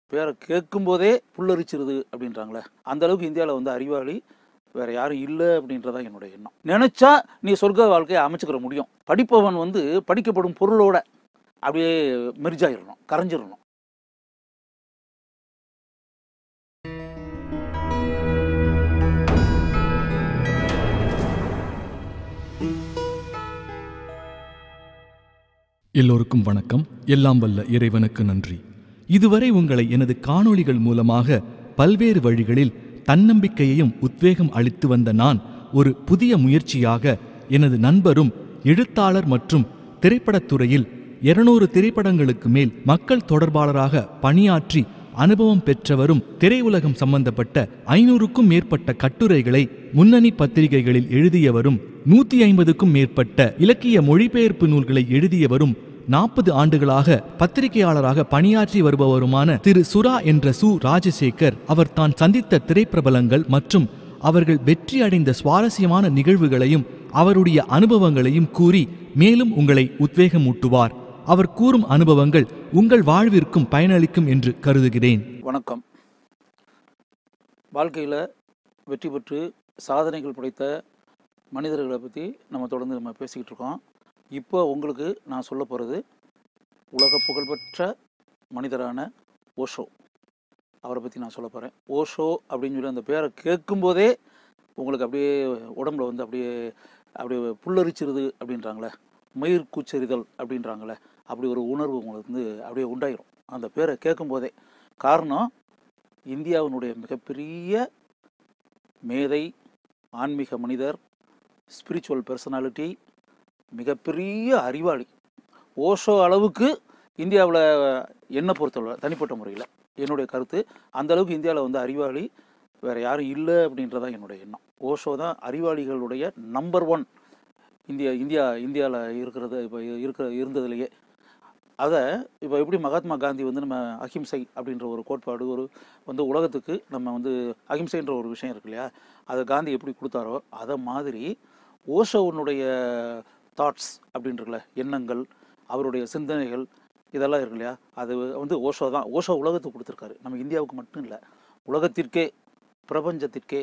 பேரை கேட்கும்போதே புல்லரிச்சிருது அப்படின்றாங்களே அந்த அளவுக்கு இந்தியாவில் வந்து அறிவாளி வேற யாரும் இல்லை அப்படின்றதான் என்னுடைய எண்ணம் நினைச்சா நீ சொர்க்க வாழ்க்கையை அமைச்சுக்கிற முடியும் படிப்பவன் வந்து படிக்கப்படும் பொருளோட அப்படியே மெர்ஜாயிடணும் கரைஞ்சிடணும் எல்லோருக்கும் வணக்கம் எல்லாம் வல்ல இறைவனுக்கு நன்றி இதுவரை உங்களை எனது காணொளிகள் மூலமாக பல்வேறு வழிகளில் தன்னம்பிக்கையையும் உத்வேகம் அளித்து வந்த நான் ஒரு புதிய முயற்சியாக எனது நண்பரும் எழுத்தாளர் மற்றும் திரைப்படத் துறையில் இருநூறு திரைப்படங்களுக்கு மேல் மக்கள் தொடர்பாளராக பணியாற்றி அனுபவம் பெற்றவரும் திரையுலகம் சம்பந்தப்பட்ட ஐநூறுக்கும் மேற்பட்ட கட்டுரைகளை முன்னணி பத்திரிகைகளில் எழுதியவரும் நூத்தி ஐம்பதுக்கும் மேற்பட்ட இலக்கிய மொழிபெயர்ப்பு நூல்களை எழுதியவரும் நாற்பது ஆண்டுகளாக பத்திரிகையாளராக பணியாற்றி வருபவருமான திரு சுரா என்ற சு ராஜசேகர் அவர் தான் சந்தித்த திரைப்பிரபலங்கள் மற்றும் அவர்கள் வெற்றி அடைந்த சுவாரஸ்யமான நிகழ்வுகளையும் அவருடைய அனுபவங்களையும் கூறி மேலும் உங்களை உத்வேகமூட்டுவார் அவர் கூறும் அனுபவங்கள் உங்கள் வாழ்விற்கும் பயனளிக்கும் என்று கருதுகிறேன் வணக்கம் வாழ்க்கையில் வெற்றி பெற்று சாதனைகள் படைத்த மனிதர்களை பற்றி நம்ம தொடர்ந்து நம்ம பேசிக்கிட்டு இருக்கோம் இப்போ உங்களுக்கு நான் சொல்ல போகிறது உலக புகழ்பெற்ற மனிதரான ஓஷோ அவரை பற்றி நான் சொல்ல போகிறேன் ஓஷோ அப்படின்னு சொல்லி அந்த பேரை கேட்கும்போதே உங்களுக்கு அப்படியே உடம்புல வந்து அப்படியே அப்படியே புல்லரிச்சிருது அப்படின்றாங்களே மயிர் கூச்சரிதல் அப்படின்றாங்களே அப்படி ஒரு உணர்வு உங்களுக்கு வந்து அப்படியே உண்டாயிரும் அந்த பேரை கேட்கும்போதே காரணம் இந்தியாவினுடைய மிகப்பெரிய மேதை ஆன்மீக மனிதர் ஸ்பிரிச்சுவல் பர்சனாலிட்டி மிகப்பெரிய அறிவாளி ஓஷோ அளவுக்கு இந்தியாவில் என்னை பொறுத்தவரை தனிப்பட்ட முறையில் என்னுடைய கருத்து அந்த அளவுக்கு இந்தியாவில் வந்து அறிவாளி வேறு யாரும் இல்லை அப்படின்றதான் என்னுடைய எண்ணம் ஓஷோ தான் அறிவாளிகளுடைய நம்பர் ஒன் இந்தியா இந்தியா இந்தியாவில் இருக்கிறது இப்போ இருக்கிற இருந்ததுலேயே அதை இப்போ எப்படி மகாத்மா காந்தி வந்து நம்ம அஹிம்சை அப்படின்ற ஒரு கோட்பாடு ஒரு வந்து உலகத்துக்கு நம்ம வந்து அஹிம்சைன்ற ஒரு விஷயம் இருக்கு இல்லையா அதை காந்தி எப்படி கொடுத்தாரோ அதை மாதிரி ஓஷோவனுடைய தாட்ஸ் அப்படின்றல எண்ணங்கள் அவருடைய சிந்தனைகள் இதெல்லாம் இருக்கு இல்லையா அது வந்து ஓஷோ தான் ஓஷோ உலகத்துக்கு கொடுத்துருக்காரு நம்ம இந்தியாவுக்கு மட்டும் இல்லை உலகத்திற்கே பிரபஞ்சத்திற்கே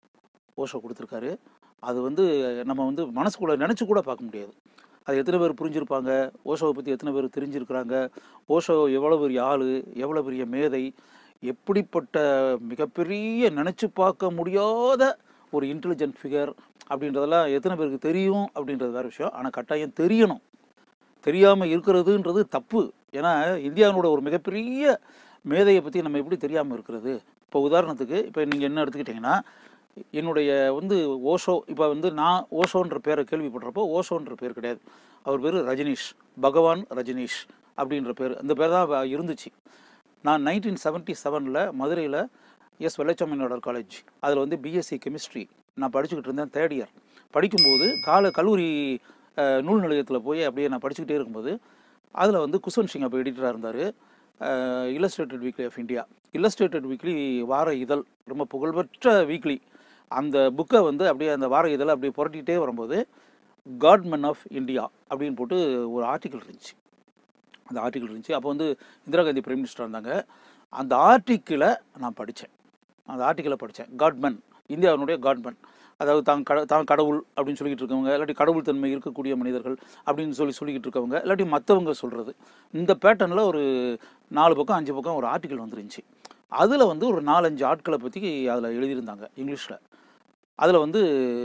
ஓஷோ கொடுத்துருக்காரு அது வந்து நம்ம வந்து மனசுக்குள்ளே நினச்சி கூட பார்க்க முடியாது அது எத்தனை பேர் புரிஞ்சிருப்பாங்க ஓஷோவை பற்றி எத்தனை பேர் தெரிஞ்சிருக்கிறாங்க ஓஷோ எவ்வளோ பெரிய ஆள் எவ்வளோ பெரிய மேதை எப்படிப்பட்ட மிகப்பெரிய நினச்சி பார்க்க முடியாத ஒரு இன்டெலிஜென்ட் ஃபிகர் அப்படின்றதெல்லாம் எத்தனை பேருக்கு தெரியும் அப்படின்றது வேறு விஷயம் ஆனால் கட்டாயம் தெரியணும் தெரியாமல் இருக்கிறதுன்றது தப்பு ஏன்னா இந்தியாவினோட ஒரு மிகப்பெரிய மேதையை பற்றி நம்ம எப்படி தெரியாமல் இருக்கிறது இப்போ உதாரணத்துக்கு இப்போ நீங்கள் என்ன எடுத்துக்கிட்டிங்கன்னா என்னுடைய வந்து ஓஷோ இப்போ வந்து நான் ஓஷோன்ற பேரை கேள்விப்படுறப்போ ஓஷோன்ற பேர் கிடையாது அவர் பேர் ரஜினிஷ் பகவான் ரஜினிஷ் அப்படின்ற பேர் அந்த பேர் தான் அப்ப இருந்துச்சு நான் நைன்டீன் செவன்ட்டி செவனில் மதுரையில் எஸ் வெள்ளச்சாமிநாடர் காலேஜ் அதில் வந்து பிஎஸ்சி கெமிஸ்ட்ரி நான் படிச்சுக்கிட்டு இருந்தேன் தேர்ட் இயர் படிக்கும்போது கால கல்லூரி அஹ், நூல் நிலையத்தில் போய் அப்படியே நான் படிச்சுக்கிட்டே இருக்கும்போது அதில் வந்து குஸ்வந்த் சிங் அப்போ எடிட்டராக இருந்தார் illustrated weekly of India illustrated weekly வார இதழ் ரொம்ப புகழ்பெற்ற வீக்லி அந்த புக்கை வந்து அப்படியே அந்த வார இதழை அப்படியே புரட்டிகிட்டே வரும்போது காட்மென் ஆஃப் இந்தியா அப்படின்னு போட்டு ஒரு ஆர்டிக்கல் இருந்துச்சு அந்த ஆர்டிக்கல் இருந்துச்சு அப்போ வந்து இந்திரா காந்தி பிரைம் மினிஸ்டர் இருந்தாங்க அந்த ஆர்டிக்கிளை நான் படித்தேன் அந்த ஆர்டிக்கலை படித்தேன் காட்மன் இந்தியாவினுடைய காட்மன் அதாவது தான் கட தான் கடவுள் அப்படின்னு சொல்லிக்கிட்டு இருக்கவங்க இல்லாட்டி கடவுள் தன்மை இருக்கக்கூடிய மனிதர்கள் அப்படின்னு சொல்லி சொல்லிக்கிட்டு இருக்கவங்க இல்லாட்டி மற்றவங்க சொல்கிறது இந்த பேட்டர்னில் ஒரு நாலு பக்கம் அஞ்சு பக்கம் ஒரு ஆர்டிக்கல் வந்துருந்துச்சு அதில் வந்து ஒரு நாலஞ்சு ஆட்களை பற்றி அதில் எழுதியிருந்தாங்க இங்கிலீஷில் அதில் வந்து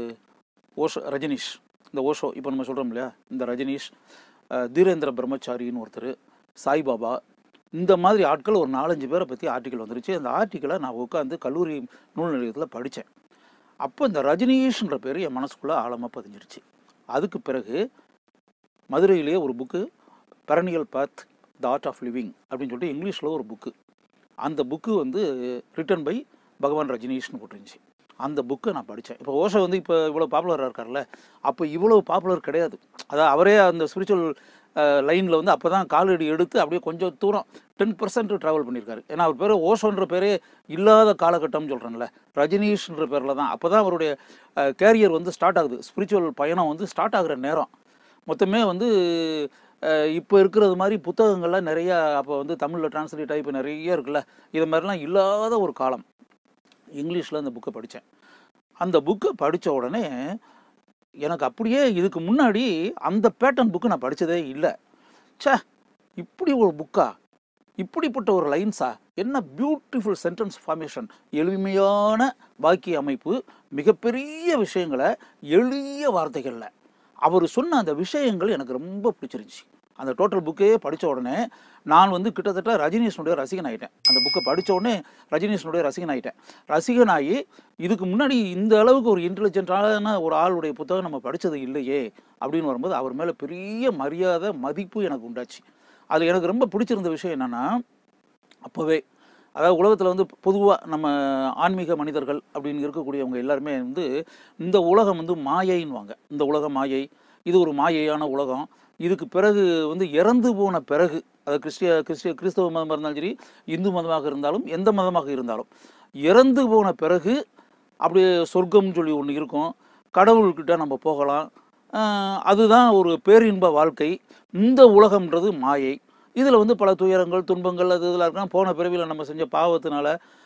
ஓஷோ ரஜினிஷ் இந்த ஓஷோ இப்போ நம்ம சொல்கிறோம் இல்லையா இந்த ரஜினிஷ் அஹ், தீரேந்திர பிரம்மச்சாரின்னு ஒருத்தர் சாய்பாபா இந்த மாதிரி ஆட்கள் ஒரு நாலஞ்சு பேரை பற்றி ஆர்டிக்கல் வந்துருச்சு அந்த ஆர்டிக்கலை நான் உட்காந்து கல்லூரி நூல் நிலையத்தில் படித்தேன் அப்போ இந்த ரஜினிஷ்ன்ற பேர் என் மனசுக்குள்ளே ஆழமாக பதிஞ்சிருச்சு அதுக்கு பிறகு மதுரையிலேயே ஒரு book perennial path the art of living அப்படின்னு சொல்லிட்டு இங்கிலீஷில் ஒரு புக்கு அந்த புக்கு வந்து ரிட்டன் பை பகவான் ரஜினிஷ்னு போட்டுருந்துச்சு அந்த புக்கை நான் படித்தேன் இப்போ ஓஷோ வந்து இப்போ இவ்வளோ பாப்புலராக இருக்கார்ல அப்போ இவ்வளோ பாப்புலர் கிடையாது அதாவது அவரே அந்த ஸ்பிரிச்சுவல் லைனில் வந்து அப்போ தான் காலடி எடுத்து அப்படியே கொஞ்சம் தூரம் டென் பர்சன்ட் ட்ராவல் பண்ணியிருக்காரு ஏன்னா அவர் பேர் ஓஷோன்ற பேரே இல்லாத காலகட்டம்னு சொல்கிறேன்ல ரஜினிஷ்ன்ற பேரில் தான் அப்போ தான் அவருடைய கேரியர் வந்து ஸ்டார்ட் ஆகுது ஸ்பிரிச்சுவல் பயணம் வந்து ஸ்டார்ட் ஆகுற நேரம் மொத்தமே வந்து இப்போ இருக்கிறது மாதிரி புத்தகங்கள்லாம் நிறையா அப்போ வந்து தமிழில் டிரான்ஸ்லேட் ஆகி இப்போ நிறைய இருக்குல்ல இது மாதிரிலாம் இல்லாத ஒரு காலம் இங்கிலீஷில் அந்த புக்கை படித்தேன் அந்த புக்கை படித்த உடனே எனக்கு அப்படியே இதுக்கு முன்னாடி அந்த பேட்டர்ன் புக்கு நான் படித்ததே இல்லை ச்சே இப்படி ஒரு புக்கா இப்படிப்பட்ட ஒரு லைன்ஸா என்ன பியூட்டிஃபுல் சென்டென்ஸ் ஃபார்மேஷன் எளிமையான வாக்கிய அமைப்பு மிகப்பெரிய விஷயங்களை எளிய வார்த்தைகளில் அவர் சொன்ன அந்த விஷயங்கள் எனக்கு ரொம்ப பிடிச்சிருந்துச்சு அந்த டோட்டல் புக்கே படித்த உடனே நான் வந்து கிட்டத்தட்ட ரஜினிஷனுடைய ரசிகன் ஆகிட்டேன் அந்த புக்கை படித்த உடனே ரஜினிஷனுடைய ரசிகன் ஆகிட்டேன் ரசிகனாகி இதுக்கு முன்னாடி இந்த அளவுக்கு ஒரு இன்டெலிஜென்ட்டான ஒரு ஆளுடைய புத்தகம் நம்ம படித்தது இல்லையே அப்படின்னு வரும்போது அவர் மேலே பெரிய மரியாதை மதிப்பு எனக்கு உண்டாச்சு அது எனக்கு ரொம்ப பிடிச்சிருந்த விஷயம் என்னென்னா அப்போவே அதாவது உலகத்தில் வந்து பொதுவாக நம்ம ஆன்மீக மனிதர்கள் அப்படின்னு இருக்கக்கூடியவங்க எல்லாருமே வந்து இந்த உலகம் வந்து மாயைன்னுவாங்க இந்த உலகம் மாயை இது ஒரு மாயையான உலகம் இதுக்கு பிறகு வந்து இறந்து போன பிறகு அது கிறிஸ்டிய கிறிஸ்டிய கிறிஸ்தவ மதமாக இருந்தாலும் சரி இந்து மதமாக இருந்தாலும் எந்த மதமாக இருந்தாலும் இறந்து போன பிறகு அப்படியே சொர்க்கம்னு சொல்லி ஒன்று இருக்கும் கடவுள்கிட்ட நம்ம போகலாம் ஆஹ் அதுதான் ஒரு பேரின்ப வாழ்க்கை இந்த உலகம்ன்றது மாயை இதில் வந்து பல துயரங்கள் துன்பங்கள் அது இதெல்லாம் இருக்கலாம் போன பிறவியில் நம்ம செஞ்ச பாவத்தினால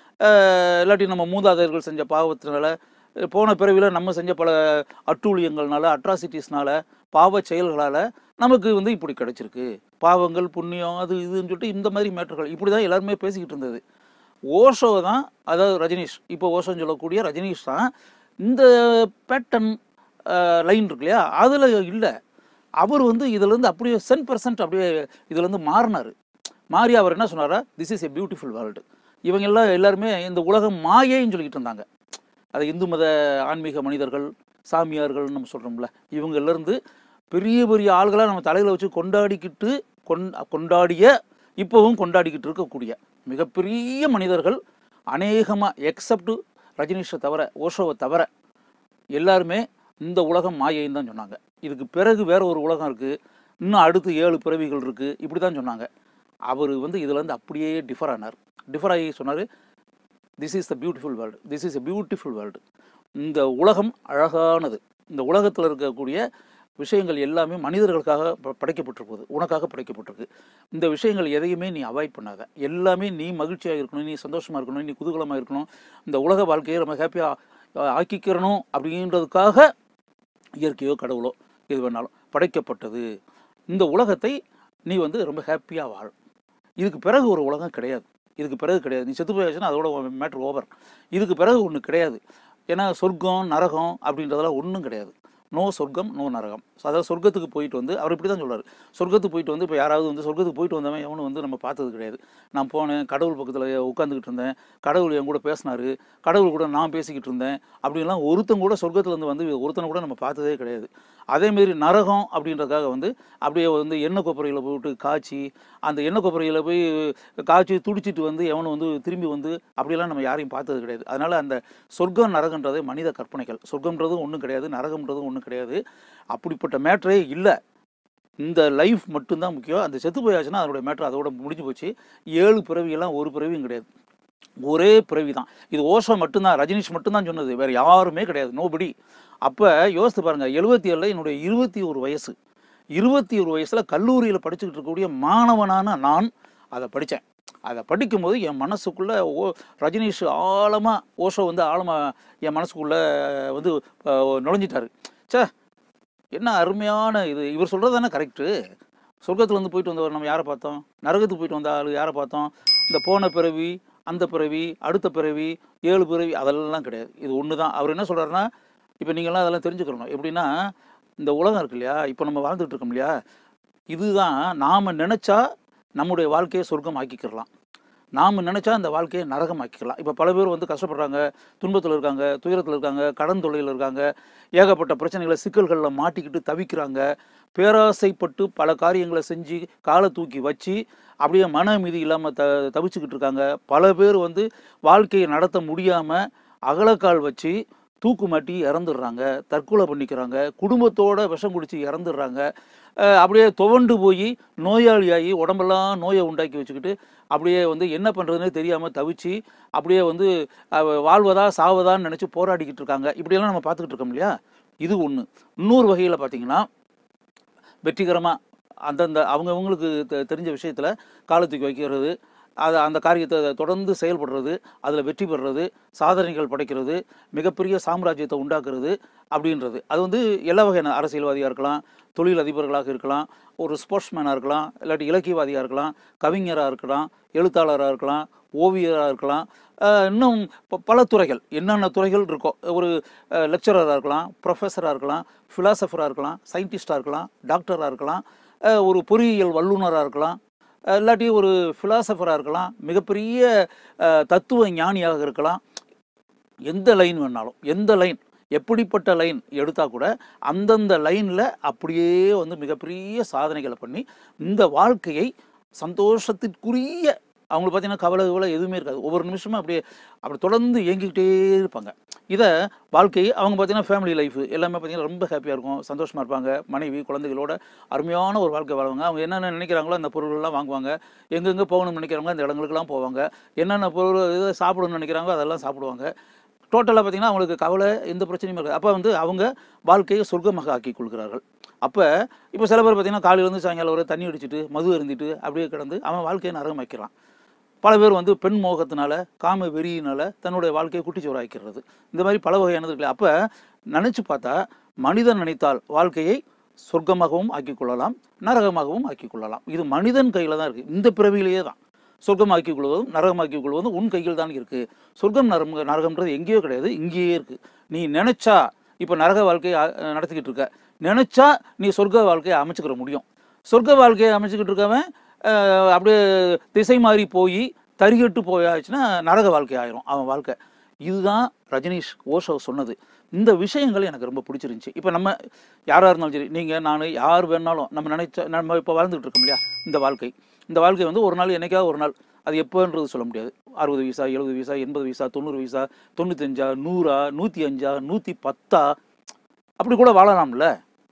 ஆஹ் இல்லாட்டி நம்ம மூதாதையர்கள் செஞ்ச பாவத்தினால அஹ் போன பிறவியில் நம்ம செஞ்ச பல அட்டூழியங்கள்னால அட்ராசிட்டிஸ்னால பாவ செயல்களால் நமக்கு வந்து இப்படி கிடைச்சிருக்கு பாவங்கள் புண்ணியம் அது இதுன்னு சொல்லிட்டு இந்த மாதிரி மேட்டர்கள் இப்படி தான் எல்லாருமே பேசிக்கிட்டு இருந்தது ஓஷோ தான் அதாவது ரஜினிஷ் இப்போ ஓஷோன்னு சொல்லக்கூடிய ரஜினிஷ் தான் இந்த பேட்டன் லைன் இருக்கு இல்லையா அதில் இல்லை அவர் வந்து இதுலேருந்து அப்படியே சென் பர்சன்ட் அப்படியே இதுலேருந்து மாறினார் மாறி அவர் என்ன சொன்னாரா this is a beautiful world இவங்க எல்லாம் எல்லாருமே இந்த உலகம் மாயைன்னு சொல்லிக்கிட்டு இருந்தாங்க அது இந்து மத ஆன்மீக மனிதர்கள் சாமியார்கள்னு நம்ம சொல்கிறோம்ல இவங்கெல்லாம் பெரிய பெரிய ஆள்களாக நம்ம தலையில் வச்சு கொண்டாடிக்கிட்டு கொண் கொண்டாடிய இப்போவும் கொண்டாடிக்கிட்டு இருக்கக்கூடிய மிகப்பெரிய மனிதர்கள் அநேகமாக எக்ஸப்ட் ரஜினிஷை தவிர ஓஷோவை தவிர எல்லாருமே இந்த உலகம் மாயைன்னு தான் சொன்னாங்க இதுக்கு பிறகு வேற ஒரு உலகம் இருக்குது இன்னும் அடுத்து ஏழு பிறவிகள் இருக்குது இப்படி தான் சொன்னாங்க அவர் வந்து இதுலேருந்து அப்படியே டிஃபர் ஆனார் டிஃபர் ஆகி சொன்னார் this is the beautiful world this is a beautiful world இந்த உலகம் அழகானது இந்த உலகத்தில் இருக்கக்கூடிய விஷயங்கள் எல்லாமே மனிதர்களுக்காக ப- படைக்கப்பட்டிருக்குது உனக்காக படைக்கப்பட்டிருக்கு இந்த விஷயங்கள் எதையுமே நீ அவாய்ட் பண்ணாத எல்லாமே நீ மகிழ்ச்சியாக இருக்கணும் நீ சந்தோஷமாக இருக்கணும் நீ குதூகலமாக இருக்கணும் இந்த உலக வாழ்க்கையை நம்ம ஹாப்பியாக ஆக்கிக்கிறணும் அப்படின்றதுக்காக இயற்கையோ கடவுளோ எது வேணாலும் படைக்கப்பட்டது இந்த உலகத்தை நீ வந்து ரொம்ப ஹாப்பியாக வாழ் இதுக்கு பிறகு ஒரு உலகம் கிடையாது இதுக்கு பிறகு கிடையாது நீ செத்து போயாச்சுன்னா அதோட மேட்ரு ஓவர் இதுக்கு பிறகு ஒன்று கிடையாது ஏன்னா சொர்க்கம் நரகம் அப்படின்றதெல்லாம் ஒன்றும் கிடையாது நோ சொர்க்கம் நோ நரகம் ஸோ அதாவது சொர்க்கத்துக்கு போயிட்டு வந்து அவர் இப்படி தான் சொல்றாரு சொர்க்கத்துக்கு போயிட்டு வந்து இப்போ யாராவது வந்து சொர்க்கத்துக்கு போயிட்டு வந்தவன் எவனும் வந்து நம்ம பார்த்தது கிடையாது நான் போனேன் கடவுள் பக்கத்தில் உட்காந்துக்கிட்டு இருந்தேன் கடவுள் என் கூட பேசினாரு கடவுள் கூட நான் பேசிக்கிட்டு இருந்தேன் அப்படின்லாம் ஒருத்தன் கூட சொர்க்கத்துலேருந்து வந்து ஒருத்தனை கூட நம்ம பார்த்ததே கிடையாது அதேமாரி நரகம் அப்படின்றதுக்காக வந்து அப்படியே வந்து எண்ணெய் கொப்பரையில் போட்டு காய்ச்சி அந்த எண்ணெய் கொப்பரையில் போய் காய்ச்சி துடிச்சிட்டு வந்து எவனும் வந்து திரும்பி வந்து அப்படியெல்லாம் நம்ம யாரையும் பார்த்தது கிடையாது அதனால் அந்த சொர்க்கம் நரகன்றது மனித கற்பனைகள் சொர்க்கம்ன்றதும் ஒன்றும் கிடையாது நரகம்ன்றதும் ஒன்றும் கிடையாது அப்படிப்பட்ட மேட்ரே இல்லை இந்த லைஃப் மட்டும்தான் முக்கியம் அந்த செத்து போயாச்சுன்னா அதோட மேட்ரு அதோட முடிஞ்சு போச்சு ஏழு பிறவியெல்லாம் ஒரு பிறவியும் கிடையாது ஒரே பிறவி தான் இது ஓஷோ மட்டும்தான் ரஜினிஷ் மட்டும்தான் சொன்னது வேற யாருமே கிடையாது நோபடி அப்போ யோசித்து பாருங்க எழுபத்தி ஏழில் என்னுடைய இருபத்தி ஒரு வயசு இருபத்தி ஒரு வயசில் கல்லூரியில் படிச்சுக்கிட்டு இருக்கக்கூடிய மாணவனான நான் அதை படித்தேன் அதை படிக்கும்போது என் மனசுக்குள்ளே ஓ ரஜினிஷ் ஆழமாக ஓஷோ வந்து ஆழமாக என் மனசுக்குள்ளே வந்து அஹ், நுழைஞ்சிட்டாரு ச்சே என்ன அருமையான இது இவர் சொல்கிறது தானே கரெக்டு சொர்க்கத்துல இருந்து போயிட்டு வந்தவர் நம்ம யாரை பார்த்தோம் நரகத்துக்கு போயிட்டு வந்த ஆள் யாரை பார்த்தோம் இந்த போன பிறவி அந்த பிறவி அடுத்த பிறவி ஏழு பிறவி அதெல்லாம் கிடையாது இது ஒன்று தான் அவர் என்ன சொல்கிறாருன்னா இப்போ நீங்கள்லாம் அதெல்லாம் தெரிஞ்சுக்கணும் எப்படின்னா இந்த உலகம் இருக்கு இல்லையா இப்போ நம்ம வாழ்ந்துட்டு இருக்கோம் இல்லையா இதுதான் நாம் நினச்சா நம்முடைய வாழ்க்கையை சொர்க்கம் ஆக்கிக்கிறலாம் நாம் நினச்சா அந்த வாழ்க்கையை நரகம் ஆக்கிக்கலாம் இப்போ பல பேர் வந்து கஷ்டப்படுறாங்க துன்பத்தில் இருக்காங்க துயரத்தில் இருக்காங்க கடன் தொல்லையில் இருக்காங்க ஏகப்பட்ட பிரச்சனைகளை சிக்கல்களில் மாட்டிக்கிட்டு தவிக்கிறாங்க பேராசைப்பட்டு பல காரியங்களை செஞ்சு காலை தூக்கி வச்சு அப்படியே மன அமைதி இல்லாமல் த தவிச்சுக்கிட்டு இருக்காங்க பல பேர் வந்து வாழ்க்கையை நடத்த முடியாமல் அகலக்கால் வச்சு தூக்கு மாட்டி இறந்துடுறாங்க தற்கொலை பண்ணிக்கிறாங்க குடும்பத்தோட விஷம் குடிச்சு இறந்துடுறாங்க அஹ் அப்படியே துவண்டு போய் நோயாளியாகி உடம்பெல்லாம் நோயை உண்டாக்கி வச்சுக்கிட்டு அப்படியே வந்து என்ன பண்ணுறதுனே தெரியாமல் தவிச்சு அப்படியே வந்து அஹ், வாழ்வதா சாவதான்னு நினச்சி போராடிக்கிட்டு இருக்காங்க இப்படியெல்லாம் நம்ம பார்த்துக்கிட்டு இருக்கோம் இல்லையா இது ஒன்று இன்னொரு வகையில் பார்த்தீங்கன்னா வெற்றிகரமாக அந்தந்த அவங்கவுங்களுக்கு தெ- தெரிஞ்ச விஷயத்தில் காலத்துக்கு வைக்கிறது அது அந்த காரியத்தை தொடர்ந்து செயல்படுறது அதில் வெற்றி பெறுறது சாதனைகள் படைக்கிறது மிகப்பெரிய சாம்ராஜ்யத்தை உண்டாக்குறது அப்படின்றது அது வந்து எல்லா வகையான அரசியல்வாதியாக இருக்கலாம் தொழில் அதிபர்களாக இருக்கலாம் ஒரு ஸ்போர்ட்ஸ்மேனாக இருக்கலாம் இல்லாட்டி இலக்கியவாதியாக இருக்கலாம் கவிஞராக இருக்கலாம் எழுத்தாளராக இருக்கலாம் ஓவியராக இருக்கலாம் அஹ் இன்னும் ப- பல துறைகள் என்னென்ன துறைகள் இருக்கோ ஒரு லெக்சரராக இருக்கலாம் ப்ரொஃபஸராக இருக்கலாம் ஃபிலாசபராக இருக்கலாம் சயின்டிஸ்டாக இருக்கலாம் டாக்டராக இருக்கலாம் அஹ் ஒரு பொறியியல் வல்லுநராக இருக்கலாம் அஹ் இல்லாட்டி ஒரு ஃபிலாசபராக இருக்கலாம் மிகப்பெரிய அஹ், தத்துவ ஞானியாக இருக்கலாம் எந்த லைன் வேணாலும் எந்த லைன் எப்படிப்பட்ட லைன் எடுத்தால் கூட அந்தந்த லைனில் அப்படியே வந்து மிகப்பெரிய சாதனைகளை பண்ணி இந்த வாழ்க்கையை சந்தோஷத்திற்குரிய அவங்களுக்கு பார்த்தீங்கன்னா கவலை கவலை எதுவுமே இருக்காது ஒவ்வொரு நிமிஷமும் அப்படியே அப்படி தொடர்ந்து இயங்கிக்கிட்டே இருப்பாங்க இதை வாழ்க்கை அவங்க பார்த்தீங்கன்னா ஃபேமிலி லைஃப் எல்லாமே பார்த்தீங்கன்னா ரொம்ப ஹாப்பியாக இருக்கும் சந்தோஷமாக இருப்பாங்க மனைவி குழந்தைகளோட அருமையான ஒரு வாழ்க்கை வாழ்வாங்க அவங்க என்னென்ன நினைக்கிறாங்களோ அந்த பொருள்கள்லாம் வாங்குவாங்க எங்கெங்கே போகணும்னு நினைக்கிறாங்களோ அந்த இடங்களுக்கெல்லாம் போவாங்க என்னென்ன பொருள் இதை சாப்பிடணும்னு நினைக்கிறாங்களோ அதெல்லாம் சாப்பிடுவாங்க டோட்டலாக பார்த்தீங்கன்னா அவங்களுக்கு கவலை எந்த பிரச்சனையும் இருக்காது அப்போ வந்து அவங்க வாழ்க்கையை சொர்க்கமாக ஆக்கி கொள்கிறார்கள் அப்போ இப்போ சில பேர் பார்த்தீங்கன்னா காலையிலேருந்து சாயங்காலம் வரை தண்ணி அடிச்சிட்டு மது அருந்திட்டு அப்படியே கிடந்து அவன் வாழ்க்கையை நரகமாக்கிறான் பல பேர் வந்து பெண் மோகத்தினால காம வெறியினால தன்னுடைய வாழ்க்கையை குட்டிச்சோறாக்கிறது இந்த மாதிரி பல வகையானது இருக்குல்ல அப்போ நினச்சி பார்த்தா மனிதன் நினைத்தால் வாழ்க்கையை சொர்க்கமாகவும் ஆக்கிக் கொள்ளலாம் நரகமாகவும் ஆக்கிக் கொள்ளலாம் இது மனிதன் கையில் தான் இருக்குது இந்த பிறவியிலேயே தான் சொர்க்கமாக்கிக் கொள்வதும் நரகமாக்கிக் கொள்வதும் உன் கையில் தான் இருக்குது சொர்க்கம் நரம் நரகம்ன்றது எங்கேயோ கிடையாது இங்கேயே இருக்குது நீ நினைச்சா இப்போ நரக வாழ்க்கையை அஹ், நடத்திக்கிட்டு இருக்க நினைச்சா நீ சொர்க்க வாழ்க்கையை அமைச்சுக்கிற முடியும் சொர்க்க வாழ்க்கையை அமைச்சுக்கிட்டு இருக்கவன் அஹ், அப்படியே திசை மாறி போய் தறிகட்டு போயாச்சுன்னா நரக வாழ்க்கை ஆயிரும் அவன் வாழ்க்கை இதுதான் ரஜினிஷ் ஓஷோ சொன்னது இந்த விஷயங்கள் எனக்கு ரொம்ப பிடிச்சிருந்துச்சி இப்போ நம்ம யாராக இருந்தாலும் சரி நீங்கள் நான் யார் வேணாலும் நம்ம நினைச்ச நம்ம இப்போ வாழ்ந்துகிட்டு இருக்கோம் இல்லையா இந்த வாழ்க்கை இந்த வாழ்க்கை வந்து ஒரு நாள் என்னைக்காவது ஒரு நாள் அது எப்போன்றது சொல்ல முடியாது அறுபது வீசா எழுபது வீசா எண்பது வீசா தொண்ணூறு வீசா தொண்ணூத்தஞ்சா நூறா நூற்றி அஞ்சா நூற்றி பத்தா அப்படி கூட வாழலாம்ல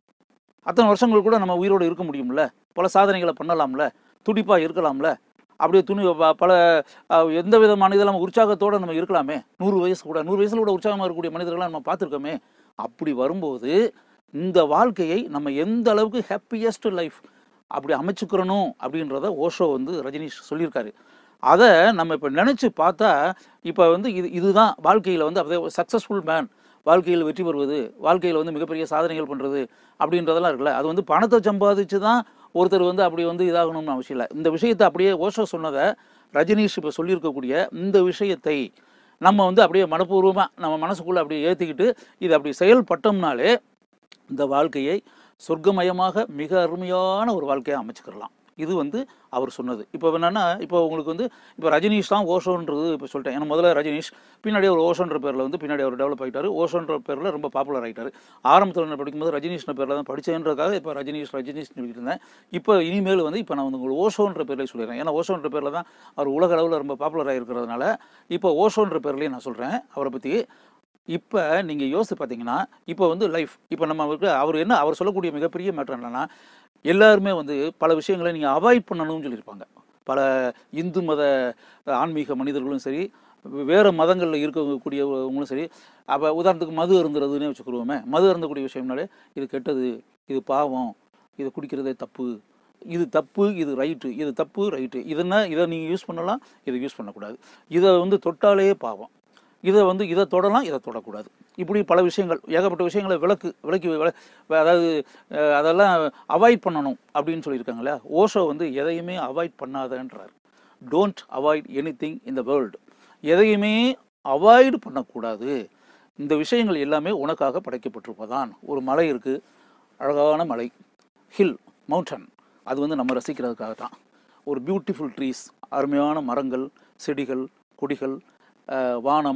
அத்தனை வருஷங்கள் கூட நம்ம உயிரோடு இருக்க முடியும்ல பல சாதனைகளை பண்ணலாம்ல துடிப்பாக இருக்கலாம்ல அப்படியே துணி ப- பல அஹ், எந்த விதமான இதெல்லாம் உற்சாகத்தோடு நம்ம இருக்கலாமே நூறு வயசு கூட நூறு வயசுல கூட உற்சாகமாக இருக்கக்கூடிய மனிதர்களாக நம்ம பார்த்துருக்கோமே அப்படி வரும்போது இந்த வாழ்க்கையை நம்ம எந்த அளவுக்கு ஹாப்பியஸ்ட் லைஃப் அப்படி அமைச்சுக்கிறணும் அப்படின்றத ஓஷோ வந்து ரஜினிஷ் சொல்லியிருக்காரு அதை நம்ம இப்போ நினச்சி பார்த்தா இப்போ வந்து இது இதுதான் வாழ்க்கையில் வந்து அப்படியே சக்ஸஸ்ஃபுல் மேன் வாழ்க்கையில் வெற்றி பெறுவது வாழ்க்கையில் வந்து மிகப்பெரிய சாதனைகள் பண்ணுறது அப்படின்றதெல்லாம் இருக்குல்ல அது வந்து பணத்தை சம்பாதிச்சு தான் ஒருத்தர் வந்து அப்படி வந்து இதாகணும்னு அவசியம் இல்லை இந்த விஷயத்தை அப்படியே ஓஷோ சொன்னதை ரஜினிஷ் இப்போ சொல்லியிருக்கக்கூடிய இந்த விஷயத்தை நம்ம வந்து அப்படியே மனப்பூர்வமாக நம்ம மனசுக்குள்ளே அப்படியே ஏற்றிக்கிட்டு இது அப்படி செயல்பட்டோம்னாலே இந்த வாழ்க்கையை சொர்க்கமயமாக மிக அருமையான ஒரு வாழ்க்கையை அமைச்சுக்கிடலாம் இது வந்து அவர் சொன்னது இப்போ என்னன்னா இப்போ உங்களுக்கு வந்து இப்போ ரஜினிஷ் தான் ஓஷோன்றது இப்போ சொல்லிட்டேன் ஏன்னா முதல்ல ரஜினிஷ் பின்னாடி ஒரு ஓஷோன்ற பேரில் வந்து பின்னாடி அவர் டெவலப் ஆகிட்டாரு ஓஷோன்ற பேரில் ரொம்ப பாப்புலர் ஆகிட்டாரு ஆரம்பத்தில் நான் படிக்கும்போது ரஜினிஷ்ன்ற பேரில் தான் படித்தேன்றதுக்காக இப்போ ரஜினிஷ் ரஜினிஷ் சொல்லிட்டு இருந்தேன் இப்போ இனிமேல் வந்து இப்போ நான் வந்து உங்களுக்கு ஓஷோன்ற பேரில் சொல்லிடுறேன் ஏன்னா ஓஷோன்ற பேரில் தான் அவர் உலக அளவில் ரொம்ப பாப்புலர் ஆகிருக்கிறதுனால இப்போ ஓஷோன்ற பேர்லேயே நான் சொல்கிறேன் அவரை பற்றி இப்போ நீங்கள் யோசித்து பார்த்தீங்கன்னா இப்போ வந்து லைஃப் இப்போ நம்ம அவருக்கு அவர் என்ன அவர் சொல்லக்கூடிய மிகப்பெரிய மேட்டர் என்னன்னா எல்லாருமே வந்து பல விஷயங்களை நீங்கள் அவாய்ட் பண்ணணும்னு சொல்லியிருப்பாங்க பல இந்து மத ஆன்மீக மனிதர்களும் சரி வேறு மதங்களில் இருக்கக்கூடியவங்களும் சரி அப்போ உதாரணத்துக்கு மது அருந்துறதுன்னே வச்சுக்கிடுவோமே மது அருந்தக்கூடிய விஷயம்னாலே இது கெட்டது இது பாவம் இது குடிக்கிறதே தப்பு இது தப்பு இது ரைட்டு இது தப்பு ரைட்டு இதுன்னா இதை நீங்கள் யூஸ் பண்ணலாம் இதை யூஸ் பண்ணக்கூடாது இதை வந்து தொட்டாலே பாவம் இதை வந்து இதை தொடலாம் இதை தொடக்கூடாது இப்படி பல விஷயங்கள் ஏகப்பட்ட விஷயங்களை விளக்கு விளக்கி விள- அதாவது அஹ், அதெல்லாம் அவாய்ட் பண்ணணும் அப்படின்னு சொல்லியிருக்காங்களே ஓஷோ வந்து எதையுமே அவாய்ட் பண்ணாதன்றார் don't avoid anything in the world எதையுமே அவாய்டு பண்ணக்கூடாது இந்த விஷயங்கள் எல்லாமே உனக்காக படைக்கப்பட்டிருப்பதான் ஒரு மலை இருக்குது அழகான மலை ஹில் மவுண்டன் அது வந்து நம்ம ரசிக்கிறதுக்காக தான் ஒரு பியூட்டிஃபுல் ட்ரீஸ் அருமையான மரங்கள் செடிகள் கொடிகள் அஹ், வானம்